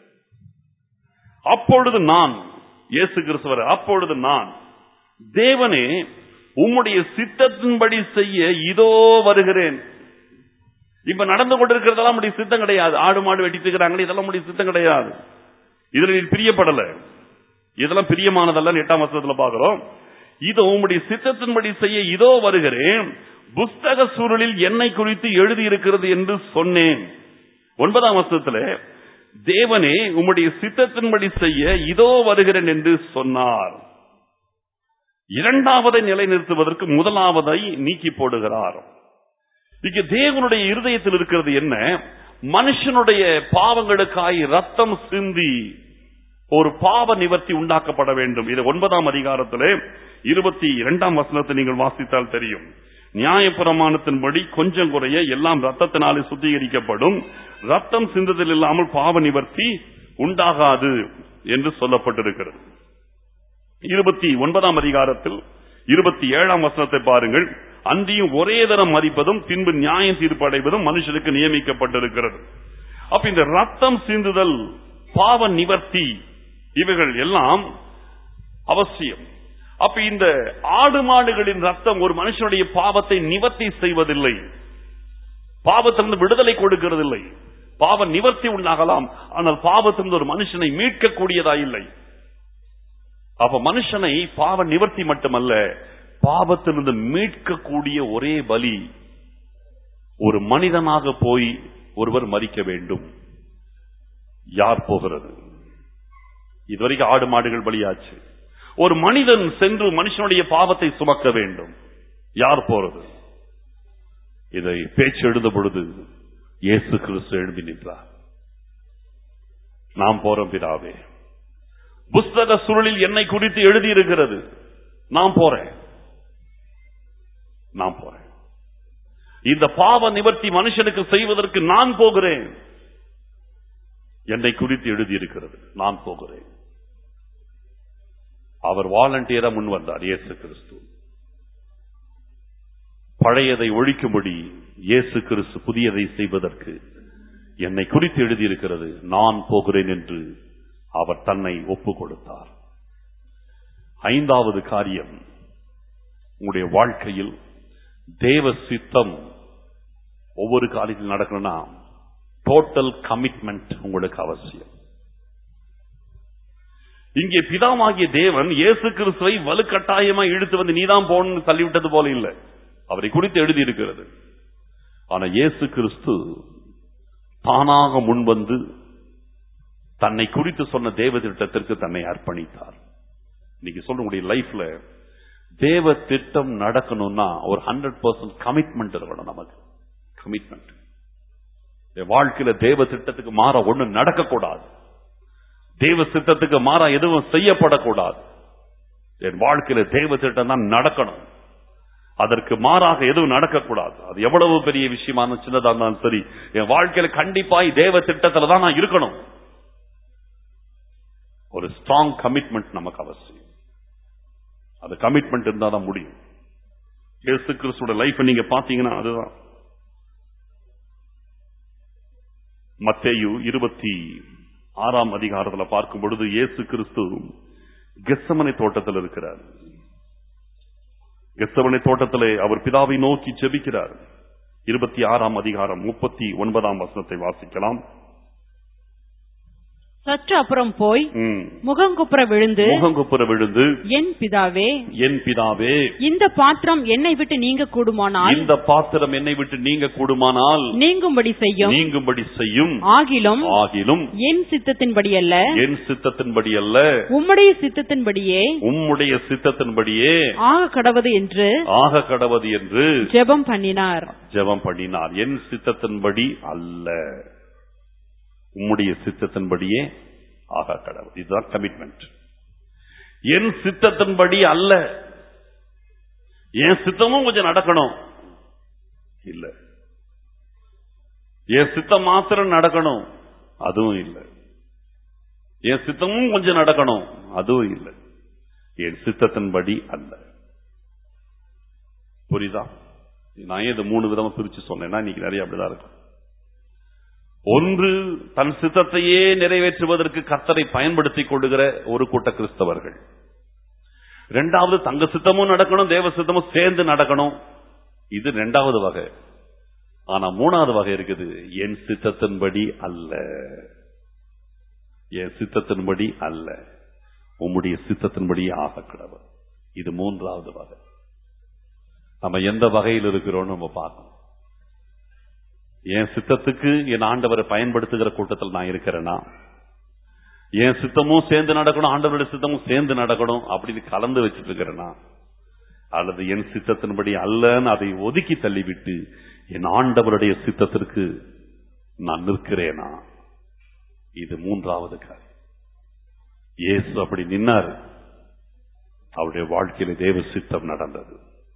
அப்பொழுது நான் இயேசு கிறிஸ்துவர் அப்பொழுது நான் தேவனே உம்முடைய சித்தத்தின்படி செய்ய இதோ வருகிறேன் இப்ப நடந்து கொண்டிருக்கிறதெல்லாம் உடைய சித்தம் கிடையாது ஆடு மாடு வெட்டிட்டு இருக்கிறாங்களே இதெல்லாம் உடைய சித்தம் கிடையாது இதுல நீ பிரியப்படல இதெல்லாம் பிரியமானதல்ல எட்டாம் வருஷத்துல பாக்குறோம் இது உம்முடைய சித்தத்தின்படி செய்ய இதோ வருகிறேன் புஸ்தக சூழலில் என்னை குறித்து எழுதி இருக்கிறது என்று சொன்னேன் ஒன்பதாம் வருஷத்துல தேவனே உம்முடைய சித்தத்தின்படி செய்ய இதோ வருகிறேன் என்று சொன்னார் இரண்டாவதை நிலைநிறுத்துவதற்கு முதலாவதை நீக்கி போடுகிறார் இங்க தேவனுடைய இருதயத்தில் இருக்கிறது என்ன மனுஷனுடைய பாவங்களுக்காய் ரத்தம் சிந்தி ஒரு பாவ நிவர்த்தி உண்டாக்கப்பட வேண்டும் இது ஒன்பதாம் அதிகாரத்திலே இருபத்தி இரண்டாம் வசனத்தை நீங்கள் வாசித்தால் தெரியும் நியாயப்பிரமாணத்தின்படி கொஞ்சம் குறைய எல்லாம் ரத்தத்தினாலே சுத்திகரிக்கப்படும் ரத்தம் சிந்துதல் இல்லாமல் பாவ நிவர்த்தி உண்டாகாது என்று சொல்லப்பட்டிருக்கிறது இருபத்தி ஒன்பதாம் அதிகாரத்தில் இருபத்தி ஏழாம் வசனத்தை பாருங்கள் அன்றியும் ஒரே தரம் மதிப்பதும் பின்பு நியாயம் தீர்ப்பு அடைவதும் மனுஷனுக்கு நியமிக்கப்பட்டிருக்கிறது அப்ப இந்த ரத்தம் சிந்துதல் பாவ நிவர்த்தி இவைகள் எல்லாம் அவசியம் அப்ப இந்த ஆடு மாடுகளின் ரத்தம் ஒரு மனுஷனுடைய பாவத்தை நிவர்த்தி செய்வதில்லை பாவத்திலிருந்து விடுதலை கொடுக்கிறதில்லை பாவ நிவர்த்தி உண்டாகலாம் ஆனால் பாவத்திலிருந்து ஒரு மனுஷனை மீட்கக்கூடியதா இல்லை அப்ப மனுஷனை பாவ நிவர்த்தி மட்டுமல்ல பாவத்திலிருந்து மீட்கக்கூடிய ஒரே பலி ஒரு மனிதனாக போய் ஒருவர் மறிக்க வேண்டும் யார் போகிறது இதுவரைக்கும் ஆடு மாடுகள் பலியாச்சு ஒரு மனிதன் சென்று மனுஷனுடைய பாவத்தை சுமக்க வேண்டும் யார் போறது இதை பேச்சு எழுத பொழுது இயேசு கிறிஸ்து எழுப்பி நின்றார் நாம் போறோம் பிதாவே புஸ்தக சுருளில் என்னை குறித்து எழுதியிருக்கிறது நான் போறேன் நான் போறேன் இந்த பாவ நிவர்த்தி மனுஷனுக்கு செய்வதற்கு நான் போகிறேன் என்னை குறித்து எழுதியிருக்கிறது நான் போகிறேன் அவர் வாலண்டியரா முன் வந்தார் இயேசு கிறிஸ்து பழையதை ஒழிக்கும்படி இயேசு கிறிஸ்து புதியதை செய்வதற்கு என்னை குறித்து எழுதியிருக்கிறது நான் போகிறேன் என்று அவர் தன்னை ஒப்பு கொடுத்தார் ஐந்தாவது காரியம் உங்களுடைய வாழ்க்கையில் தேவ சித்தம் ஒவ்வொரு காரியத்தில் நடக்கணும்னா டோட்டல் கமிட்மெண்ட் உங்களுக்கு அவசியம் இங்கே பிதாமாகிய தேவன் இயேசு கிறிஸ்துவை வலுக்கட்டாயமா இழுத்து வந்து நீதான் போன்னு தள்ளிவிட்டது போல இல்லை அவரை குறித்து எழுதி இருக்கிறது ஆனா இயேசு கிறிஸ்து தானாக முன்வந்து தன்னை குறித்து சொன்ன தேவ திட்டத்திற்கு தன்னை அர்ப்பணித்தார் இன்னைக்கு சொல்ல உங்களுடைய லைஃப்ல தேவ திட்டம் நடக்கணும்னா ஒரு ஹண்ட்ரட் பர்சன்ட் கமிட்மெண்ட் இருக்கணும் நமக்கு கமிட்மெண்ட் வாழ்க்கையில தேவ திட்டத்துக்கு மாற ஒண்ணு நடக்கக்கூடாது தேவ சித்தத்துக்கு மாறா எதுவும் செய்யப்படக்கூடாது என் வாழ்க்கையில தேவ திட்டம் தான் நடக்கணும் அதற்கு மாறாக எதுவும் நடக்கக்கூடாது அது எவ்வளவு பெரிய விஷயமான சின்னதா இருந்தாலும் சரி என் வாழ்க்கையில கண்டிப்பாய் தேவ திட்டத்துல தான் நான் இருக்கணும் ஒரு ஸ்ட்ராங் கமிட்மெண்ட் நமக்கு அவசியம் அது கமிட்மெண்ட் இருந்தா தான் முடியும் இயேசு கிறிஸ்துவோட லைஃப் நீங்க பாத்தீங்கன்னா அதுதான் மத்தேயு இருபத்தி ஆறாம் அதிகாரத்துல பார்க்கும் பொழுது இயேசு கிறிஸ்து கெஸ்ஸமனை தோட்டத்தில் இருக்கிறார் கெஸ்ஸமனை தோட்டத்திலே அவர் பிதாவை நோக்கி ஜெபிக்கிறார் இருபத்தி ஆறாம் அதிகாரம் முப்பத்தி ஒன்பதாம் வசனத்தை வாசிக்கலாம் சற்று அப்புறம் போய் ம். முகங்குப்புற விழுந்து முகங்குப்புற விழுந்து என் பிதாவே என் பிதாவே இந்த பாத்திரம் என்னை விட்டு நீங்க கூடுமானால் இந்த பாத்திரம் என்னை விட்டு நீங்க கூடுமானால் நீங்கும்படி செய்யும் நீங்கும்படி செய்யும் ஆகிலும் ஆகிலும் என் சித்தத்தின்படி அல்ல என் சித்தத்தின்படி அல்ல உம்முடைய சித்தத்தின்படியே உம்முடைய சித்தத்தின்படியே ஆக கடவது என்று ஆக கடவது என்று ஜெபம் பண்ணினார் ஜெபம் பண்ணினார் என் சித்தத்தின்படி அல்ல உம்முடைய சித்தத்தின்படியே ஆக கடவுள் இதுதான் கமிட்மெண்ட் என் சித்தத்தின்படி அல்ல என் சித்தமும் கொஞ்சம் நடக்கணும் இல்ல என் சித்தம் மாத்திரம் நடக்கணும் அதுவும் இல்லை என் சித்தமும் கொஞ்சம் நடக்கணும் அதுவும் இல்லை என் சித்தத்தின்படி அல்ல புரியுதா நான் ஏன் இதை மூணு விதமா பிரிச்சு சொன்னேன்னா இன்னைக்கு நிறைய அப்படிதான் இருக்கும் ஒன்று தன் சித்தத்தையே நிறைவேற்றுவதற்கு கர்த்தரை பயன்படுத்திக் கொள்ளுகிற ஒரு கூட்ட கிறிஸ்தவர்கள் இரண்டாவது தங்க சித்தமும் நடக்கணும் தேவ சித்தமும் சேர்ந்து நடக்கணும் இது இரண்டாவது வகை ஆனா மூணாவது வகை இருக்குது என் சித்தத்தின்படி அல்ல என் சித்தத்தின்படி அல்ல உம்முடைய சித்தத்தின்படி ஆக கடவுள் இது மூன்றாவது வகை நம்ம எந்த வகையில் இருக்கிறோம் நம்ம பார்க்கணும் என் சித்தத்துக்கு என் ஆண்டவரை பயன்படுத்துகிற கூட்டத்தில் நான் இருக்கிறேனா என் சித்தமும் சேர்ந்து நடக்கணும் ஆண்டவருடைய சித்தமும் சேர்ந்து நடக்கணும் அப்படின்னு கலந்து வச்சுட்டு இருக்கிறேனா அல்லது என் சித்தத்தின்படி அல்லன்னு அதை ஒதுக்கி தள்ளிவிட்டு என் ஆண்டவருடைய சித்தத்திற்கு நான் நிற்கிறேனா இது மூன்றாவது காரியம் இயேசு அப்படி நின்னாரு அவருடைய வாழ்க்கையில தேவ சித்தம் நடந்தது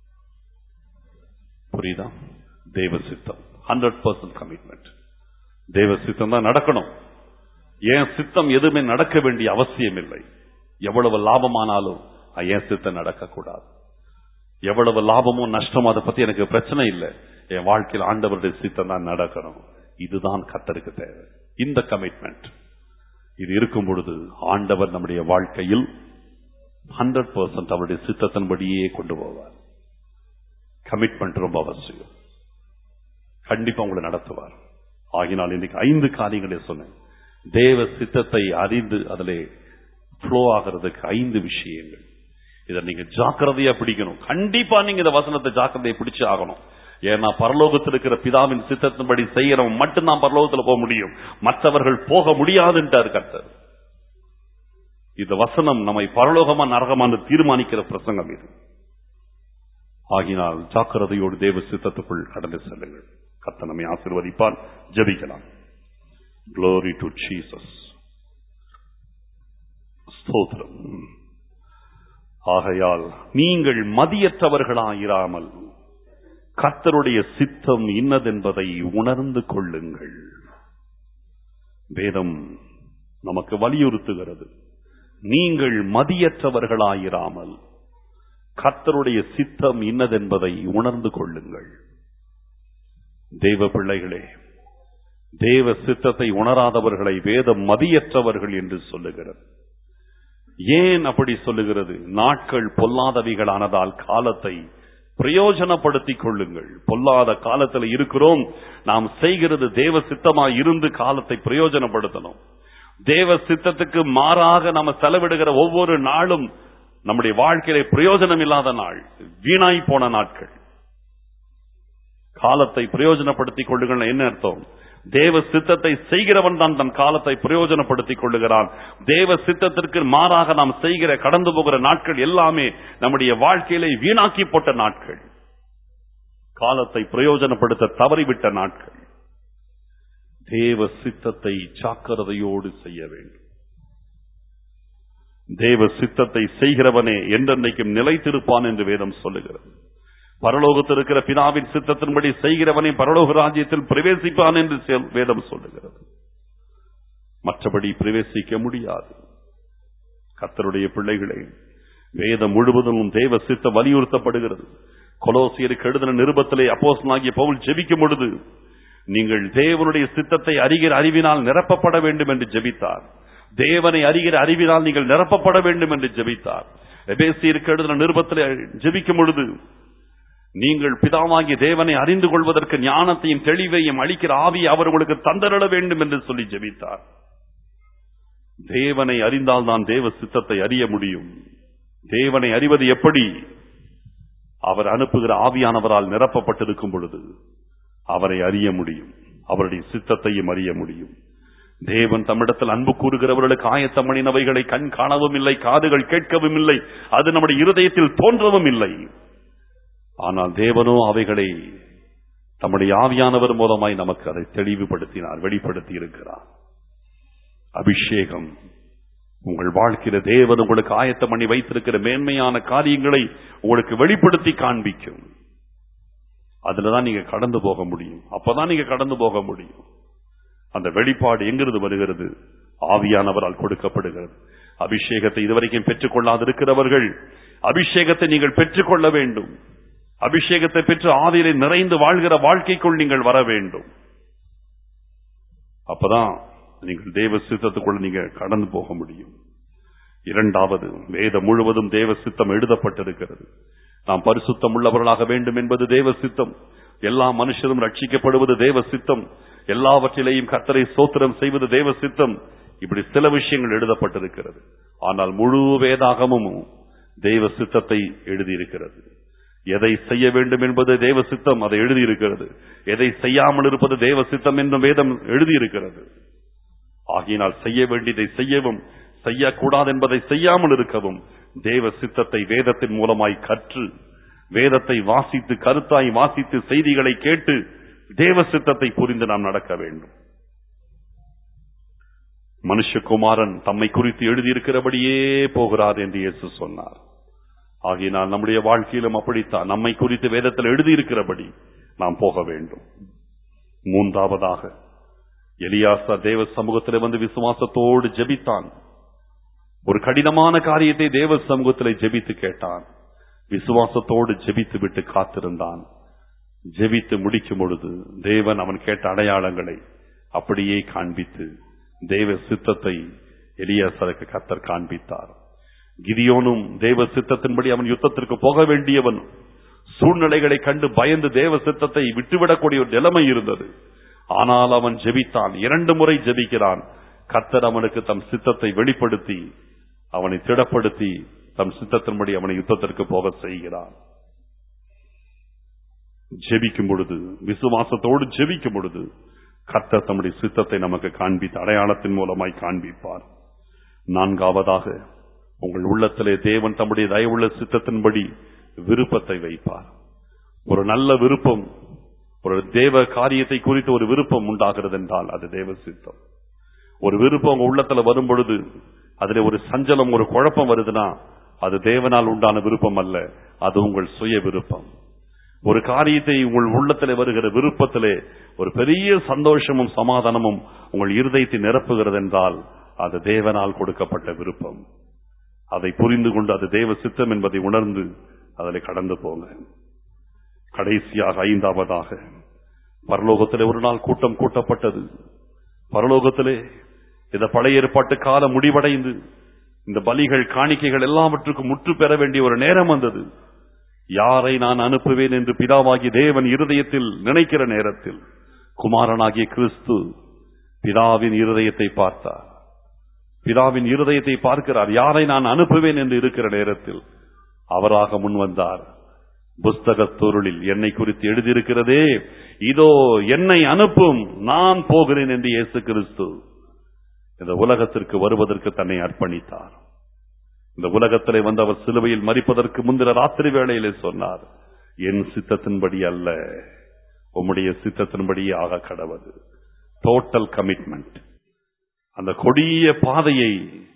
புரியுதா தேவ சித்தம் ஹண்ட்ரட் பர்சன்ட் கமிட்மெண்ட் தேவ சித்தம் தான் நடக்கணும் என் சித்தம் எதுவுமே நடக்க வேண்டிய அவசியம் இல்லை எவ்வளவு லாபமானாலும் என் சித்தம் நடக்கக்கூடாது எவ்வளவு லாபமோ நஷ்டமோ அதை பத்தி எனக்கு பிரச்சனை இல்லை என் வாழ்க்கையில் ஆண்டவருடைய சித்தம் தான் நடக்கணும் இதுதான் கத்தருக்கு தேவை இந்த கமிட்மெண்ட் இது இருக்கும் பொழுது ஆண்டவர் நம்முடைய வாழ்க்கையில் ஹண்ட்ரட் பர்சன்ட் அவருடைய சித்தத்தின்படியே கொண்டு போவார் கமிட்மெண்ட் ரொம்ப அவசியம் கண்டிப்பா உங்களை நடத்துவார் ஆகினால் இன்னைக்கு ஐந்து காரியங்களை சொன்னேன் தேவ சித்தத்தை அறிந்து அதிலே ஃப்ளோ ஆகிறதுக்கு ஐந்து விஷயங்கள் இதை நீங்க ஜாக்கிரதையா பிடிக்கணும் கண்டிப்பா நீங்க இந்த வசனத்தை ஜாக்கிரதையை பிடிச்சு ஆகணும் ஏன்னா பரலோகத்தில் இருக்கிற பிதாவின் சித்தத்தின்படி செய்யறவன் மட்டும்தான் பரலோகத்துல போக முடியும் மற்றவர்கள் போக முடியாதுன்றார் கர்த்தர் இந்த வசனம் நம்மை பரலோகமா நரகமான தீர்மானிக்கிற பிரசங்கம் இது ஆகினால் ஜாக்கிரதையோடு தேவ சித்தத்துக்குள் கடந்து செல்லுங்கள் கர்த்தர் நம்மை ஆசீர்வதிப்பான் ஜெபிக்கலாம் Glory to Jesus. ஸ்தோத்திரம் ஆகையால் நீங்கள் மதியற்றவர்களாயிராமல் கர்த்தருடைய சித்தம் இன்னதென்பதை உணர்ந்து கொள்ளுங்கள் வேதம் நமக்கு வலியுறுத்துகிறது நீங்கள் மதியற்றவர்களாயிராமல் கர்த்தருடைய சித்தம் இன்னதென்பதை உணர்ந்து கொள்ளுங்கள் தெய்வ பிள்ளைகளே தேவ சித்தத்தை உணராதவர்களை வேதம் மதியற்றவர்கள் என்று சொல்லுகிறது ஏன் அப்படி சொல்லுகிறது நாட்கள் பொல்லாதவைகளானதால் காலத்தை பிரயோஜனப்படுத்திக் கொள்ளுங்கள் பொல்லாத காலத்தில் இருக்கிறோம் நாம் செய்கிறது தேவ சித்தமாய் இருந்து காலத்தை பிரயோஜனப்படுத்தணும் தேவ சித்தத்துக்கு மாறாக நம்ம செலவிடுகிற ஒவ்வொரு நாளும் நம்முடைய வாழ்க்கையில பிரயோஜனம் இல்லாத நாள் வீணாய் போன நாட்கள் காலத்தை பிரயோஜனப்படுத்திக் கொள்ளுங்கள் என்ன அர்த்தம் தேவ சித்தத்தை செய்கிறவன் தான் தன் காலத்தை பிரயோஜனப்படுத்திக் கொள்ளுகிறான் தேவ சித்தத்திற்கு மாறாக நாம் செய்கிற கடந்து போகிற நாட்கள் எல்லாமே நம்முடைய வாழ்க்கையிலே வீணாக்கி போட்ட நாட்கள் காலத்தை பிரயோஜனப்படுத்த தவறிவிட்ட நாட்கள் தேவ சித்தத்தை ஜாக்கிரதையோடு செய்ய வேண்டும் தேவ சித்தத்தை செய்கிறவனே என்றென்னைக்கும் நிலைத்திருப்பான் என்று வேதம் சொல்லுகிறது பரலோகத்தில் இருக்கிற பிதாவின் சித்தத்தின்படி செய்கிறவனை பரலோக ராஜ்யத்தில் பிரவேசிப்பான் என்று செல்- வேதம் சொல்லுகிறது மற்றபடி பிரவேசிக்க முடியாது கர்த்தருடைய பிள்ளைகளே வேதம் முழுவதும் தேவ சித்தம் வலியுறுத்தப்படுகிறது கொலோசியருக்கு எழுதின நிருபத்திலே அப்போஸ்தலனாகிய பவுல் ஜெபிக்கும் பொழுது நீங்கள் தேவனுடைய சித்தத்தை அறிகிற அறிவினால் நிரப்பப்பட வேண்டும் என்று ஜெபித்தார் தேவனை அறிகிற அறிவினால் நீங்கள் நிரப்பப்பட வேண்டும் என்று ஜெபித்தார் எபேசியருக்கு எழுதின நிருபத்திலே ஜெபிக்கும் பொழுது நீங்கள் பிதாவாகிய தேவனை அறிந்து கொள்வதற்கு ஞானத்தையும் தெளிவையும் அளிக்கிற ஆவியை அவர் உங்களுக்கு தந்தரட வேண்டும் என்று சொல்லி ஜெபித்தார் தேவனை அறிந்தால் தான் தேவ சித்தத்தை அறிய முடியும் தேவனை அறிவது எப்படி அவர் அனுப்புகிற ஆவியானவரால் நிரப்பப்பட்டிருக்கும் பொழுது அவரை அறிய முடியும் அவருடைய சித்தத்தையும் அறிய முடியும் தேவன் தம்மிடத்தில் அன்பு கூறுகிறவர்களுக்கு ஆயத்தம் பண்ணினவைகளை கண் காணவும் இல்லை காதுகள் கேட்கவும் இல்லை அது நம்முடைய இருதயத்தில் தோன்றவும் இல்லை ஆனால் தேவனோ அவைகளை தம்முடைய ஆவியானவர் மூலமாய் நமக்கு அதை தெளிவுபடுத்தினார் வெளிப்படுத்தி இருக்கிறார் அபிஷேகம் உங்கள் வாழ்க்கையில தேவன் உங்களுக்கு ஆயத்தம் பண்ணி வைத்திருக்கிற மேன்மையான காரியங்களை உங்களுக்கு வெளிப்படுத்தி காண்பிக்கும் அதுலதான் நீங்க கடந்து போக முடியும் அப்பதான் நீங்க கடந்து போக முடியும் அந்த வெளிப்பாடு எங்கிருந்து வருகிறது ஆவியானவரால் கொடுக்கப்படுகிறது அபிஷேகத்தை இதுவரைக்கும் பெற்றுக்கொள்ளாதிருக்கிறவர்கள் அபிஷேகத்தை நீங்கள் பெற்றுக்கொள்ள வேண்டும் அபிஷேகத்தை பெற்று ஆவியிலே நிறைந்து வாழ்கிற வாழ்க்கைக்குள் நீங்கள் வர வேண்டும் அப்பதான் நீங்கள் தேவ சித்தத்துக்குள்ள நீங்க கடந்து போக முடியும் இரண்டாவது வேதம் முழுவதும் தேவ சித்தம் எழுதப்பட்டிருக்கிறது நாம் பரிசுத்தம் உள்ளவர்களாக வேண்டும் என்பது தேவ சித்தம் எல்லா மனுஷரும் ரட்சிக்கப்படுவது தேவ சித்தம் எல்லாவற்றிலேயும் கர்த்தரை சோத்திரம் செய்வது தேவ சித்தம் இப்படி சில விஷயங்கள் எழுதப்பட்டிருக்கிறது ஆனால் முழு வேதாகமும் தெய்வ சித்தத்தை எழுதியிருக்கிறது எதை செய்ய வேண்டும் என்பது தேவ சித்தம் அதை எழுதியிருக்கிறது எதை செய்யாமல் இருப்பது தேவ சித்தம் என்றும் வேதம் எழுதியிருக்கிறது ஆகினால் செய்ய வேண்டியதை செய்யவும் செய்யக்கூடாது என்பதை செய்யாமல் இருக்கவும் தேவ சித்தத்தை வேதத்தின் மூலமாய் கற்று வேதத்தை வாசித்து கருத்தாய் வாசித்து செய்திகளை கேட்டு தேவ சித்தத்தை புரிந்து நாம் நடக்க வேண்டும் மனுஷகுமாரன் தம்மை குறித்து எழுதியிருக்கிறபடியே போகிறார் என்று இயேசு சொன்னார் ஆகினால் நம்முடைய வாழ்க்கையிலும் அப்படித்தான் நம்மை குறித்து வேதத்தில் எழுதியிருக்கிறபடி நாம் போக வேண்டும் மூன்றாவதாக எலியாசா தேவ சமூகத்தில் வந்து விசுவாசத்தோடு ஜெபித்தான் ஒரு கடினமான காரியத்தை தேவ சமூகத்தில் ஜெபித்து கேட்டான் விசுவாசத்தோடு ஜெபித்து விட்டு காத்திருந்தான் ஜெபித்து முடிக்கும் பொழுது தேவன் அவன் கேட்ட அடையாளங்களை அப்படியே காண்பித்து தேவ சித்தத்தை எலியாசருக்கு கத்தர் காண்பித்தார் கிதியோனும் தேவ சித்தத்தின்படி அவன் யுத்தத்திற்கு போக வேண்டியவன் சூழ்நிலைகளை கண்டு பயந்து தேவ சித்தத்தை விட்டுவிடக்கூடிய ஒரு நிலைமை இருந்தது ஆனால் அவன் ஜெபித்தான் இரண்டு முறை ஜெபிக்கிறான் கர்த்தர் அவனுக்கு தம் சித்தத்தை வெளிப்படுத்தி அவனை திடப்படுத்தி தம் சித்தத்தின்படி அவனை யுத்தத்திற்கு போக செய்கிறார் ஜெபிக்கும் பொழுது விசுவாசத்தோடு ஜெபிக்கும் பொழுது கர்த்தர் தம்முடைய சித்தத்தை நமக்கு காண்பித்து அடையாளத்தின் மூலமாய் காண்பிப்பார் நான்காவதாக உங்கள் உள்ளத்திலே தேவன் தம்முடைய தயவுள்ள சித்தத்தின்படி விருப்பத்தை வைப்பார் ஒரு நல்ல விருப்பம் ஒரு தேவ காரியத்தை குறித்து ஒரு விருப்பம் உண்டாகிறது என்றால் அது தேவ சித்தம் ஒரு விருப்பம் உங்க உள்ளத்துல வரும் பொழுது அதுல ஒரு சஞ்சலம் ஒரு குழப்பம் வருதுன்னா அது தேவனால் உண்டான விருப்பம் அல்ல அது உங்கள் சுய விருப்பம் ஒரு காரியத்தை உங்கள் உள்ளத்திலே வருகிற விருப்பத்திலே ஒரு பெரிய சந்தோஷமும் சமாதானமும் உங்கள் இருதயத்தை நிரப்புகிறது என்றால் அது தேவனால் கொடுக்கப்பட்ட விருப்பம் அதை புரிந்து கொண்டு அது தேவ சித்தம் என்பதை உணர்ந்து அதில் கடந்து போங்க கடைசியாக ஐந்தாவதாக பரலோகத்திலே ஒரு நாள் கூட்டம் கூட்டப்பட்டது பரலோகத்திலே இந்த பழைய ஏற்பாட்டு காலம் முடிவடைந்து இந்த பலிகள் காணிக்கைகள் எல்லாவற்றுக்கும் முற்று பெற வேண்டிய ஒரு நேரம் வந்தது யாரை நான் அனுப்புவேன் என்று பிதாவாகி தேவன் இருதயத்தில் நினைக்கிற நேரத்தில் குமாரனாகிய கிறிஸ்து பிதாவின் இருதயத்தை பார்த்தார் பிதாவின் இருதயத்தை பார்க்கிறார் யாரை நான் அனுப்புவேன் என்று இருக்கிற நேரத்தில் அவராக முன் வந்தார் புஸ்தகத் பொருளில் என்னை குறித்து எழுதியிருக்கிறதே இதோ என்னை அனுப்பும் நான் போகிறேன் என்று இயேசு கிறிஸ்து இந்த உலகத்திற்கு வருவதற்கு தன்னை அர்ப்பணித்தார் இந்த உலகத்திலே வந்து அவர் சிலுவையில் மறிப்பதற்கு முந்தின ராத்திரி வேளையிலே சொன்னார் என் சித்தத்தின்படி அல்ல உம்முடைய சித்தத்தின்படியே ஆக கடவது டோட்டல் கமிட்மெண்ட் அந்த கொடிய பாதையை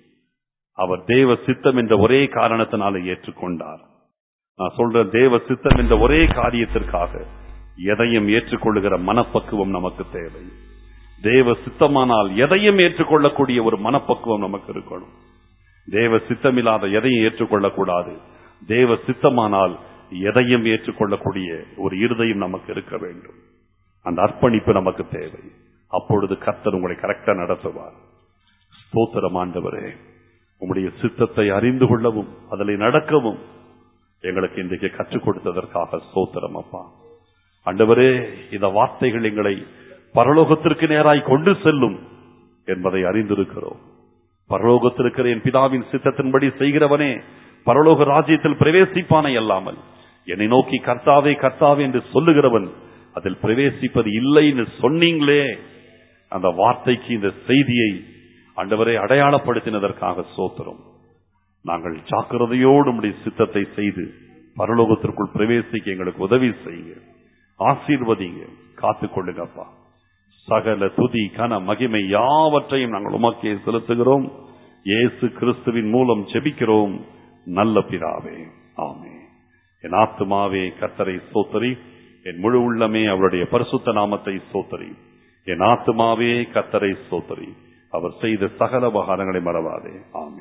அவர் தேவ சித்தம் என்ற ஒரே காரணத்தினால ஏற்றுக்கொண்டார் நான் சொல்ற தேவ சித்தம் என்ற ஒரே காரியத்திற்காக எதையும் ஏற்றுக்கொள்ளுகிற மனப்பக்குவம் நமக்கு தேவை தேவ சித்தமானால் எதையும் ஏற்றுக்கொள்ளக்கூடிய ஒரு மனப்பக்குவம் நமக்கு இருக்கணும் தேவ சித்தமில்லாத எதையும் ஏற்றுக்கொள்ளக்கூடாது தேவ சித்தமானால் எதையும் ஏற்றுக்கொள்ளக்கூடிய ஒரு இருதயம் நமக்கு இருக்க வேண்டும் அந்த அர்ப்பணிப்பு நமக்கு தேவை அப்பொழுது கர்த்தர் உங்களை கரெக்டா நடத்துவார் ஸ்தோத்திரம் ஆண்டவரே உங்களுடைய சித்தத்தை அறிந்து கொள்ளவும் அதில் நடக்கவும் எங்களுக்கு இன்றைக்கு கற்றுக் கொடுத்ததற்காக ஸ்தோத்திரம் அப்பா ஆண்டவரே இந்த வார்த்தைகள் எங்களை பரலோகத்திற்கு நேராய் கொண்டு செல்லும் என்பதை அறிந்திருக்கிறோம் பரலோகத்தில் இருக்கிற என் பிதாவின் சித்தத்தின்படி செய்கிறவனே பரலோக ராஜ்யத்தில் பிரவேசிப்பானே அல்லாமல் என்னை நோக்கி கர்த்தாவே கர்த்தாவே என்று சொல்லுகிறவன் அதில் பிரவேசிப்பது இல்லை என்று சொன்னீங்களே அந்த வார்த்தைக்கு இந்த செய்தியை ஆண்டவரை அடையாளப்படுத்தினதற்காக சோத்திரம் நாங்கள் ஜாக்கிரதையோடு உடைய சித்தத்தை செய்து பரலோகத்திற்குள் பிரவேசிக்க எங்களுக்கு உதவி செய்யுங்க ஆசீர்வதிங்க காத்துக் கொள்ளுங்கப்பா சகல துதி கன மகிமை யாவற்றையும் நாங்கள் உமக்கே செலுத்துகிறோம் இயேசு கிறிஸ்துவின் மூலம் செபிக்கிறோம் நல்ல பிதாவே ஆமே என் ஆத்துமாவே கத்தரை சோத்தரி என் முழு உள்ளமே அவருடைய பரிசுத்த நாமத்தை சோத்தரி என் ஆத்துமாவே கத்தரை சோத்தரி அவர் செய்த சகல உபகாரங்களை மறவாதே ஆமே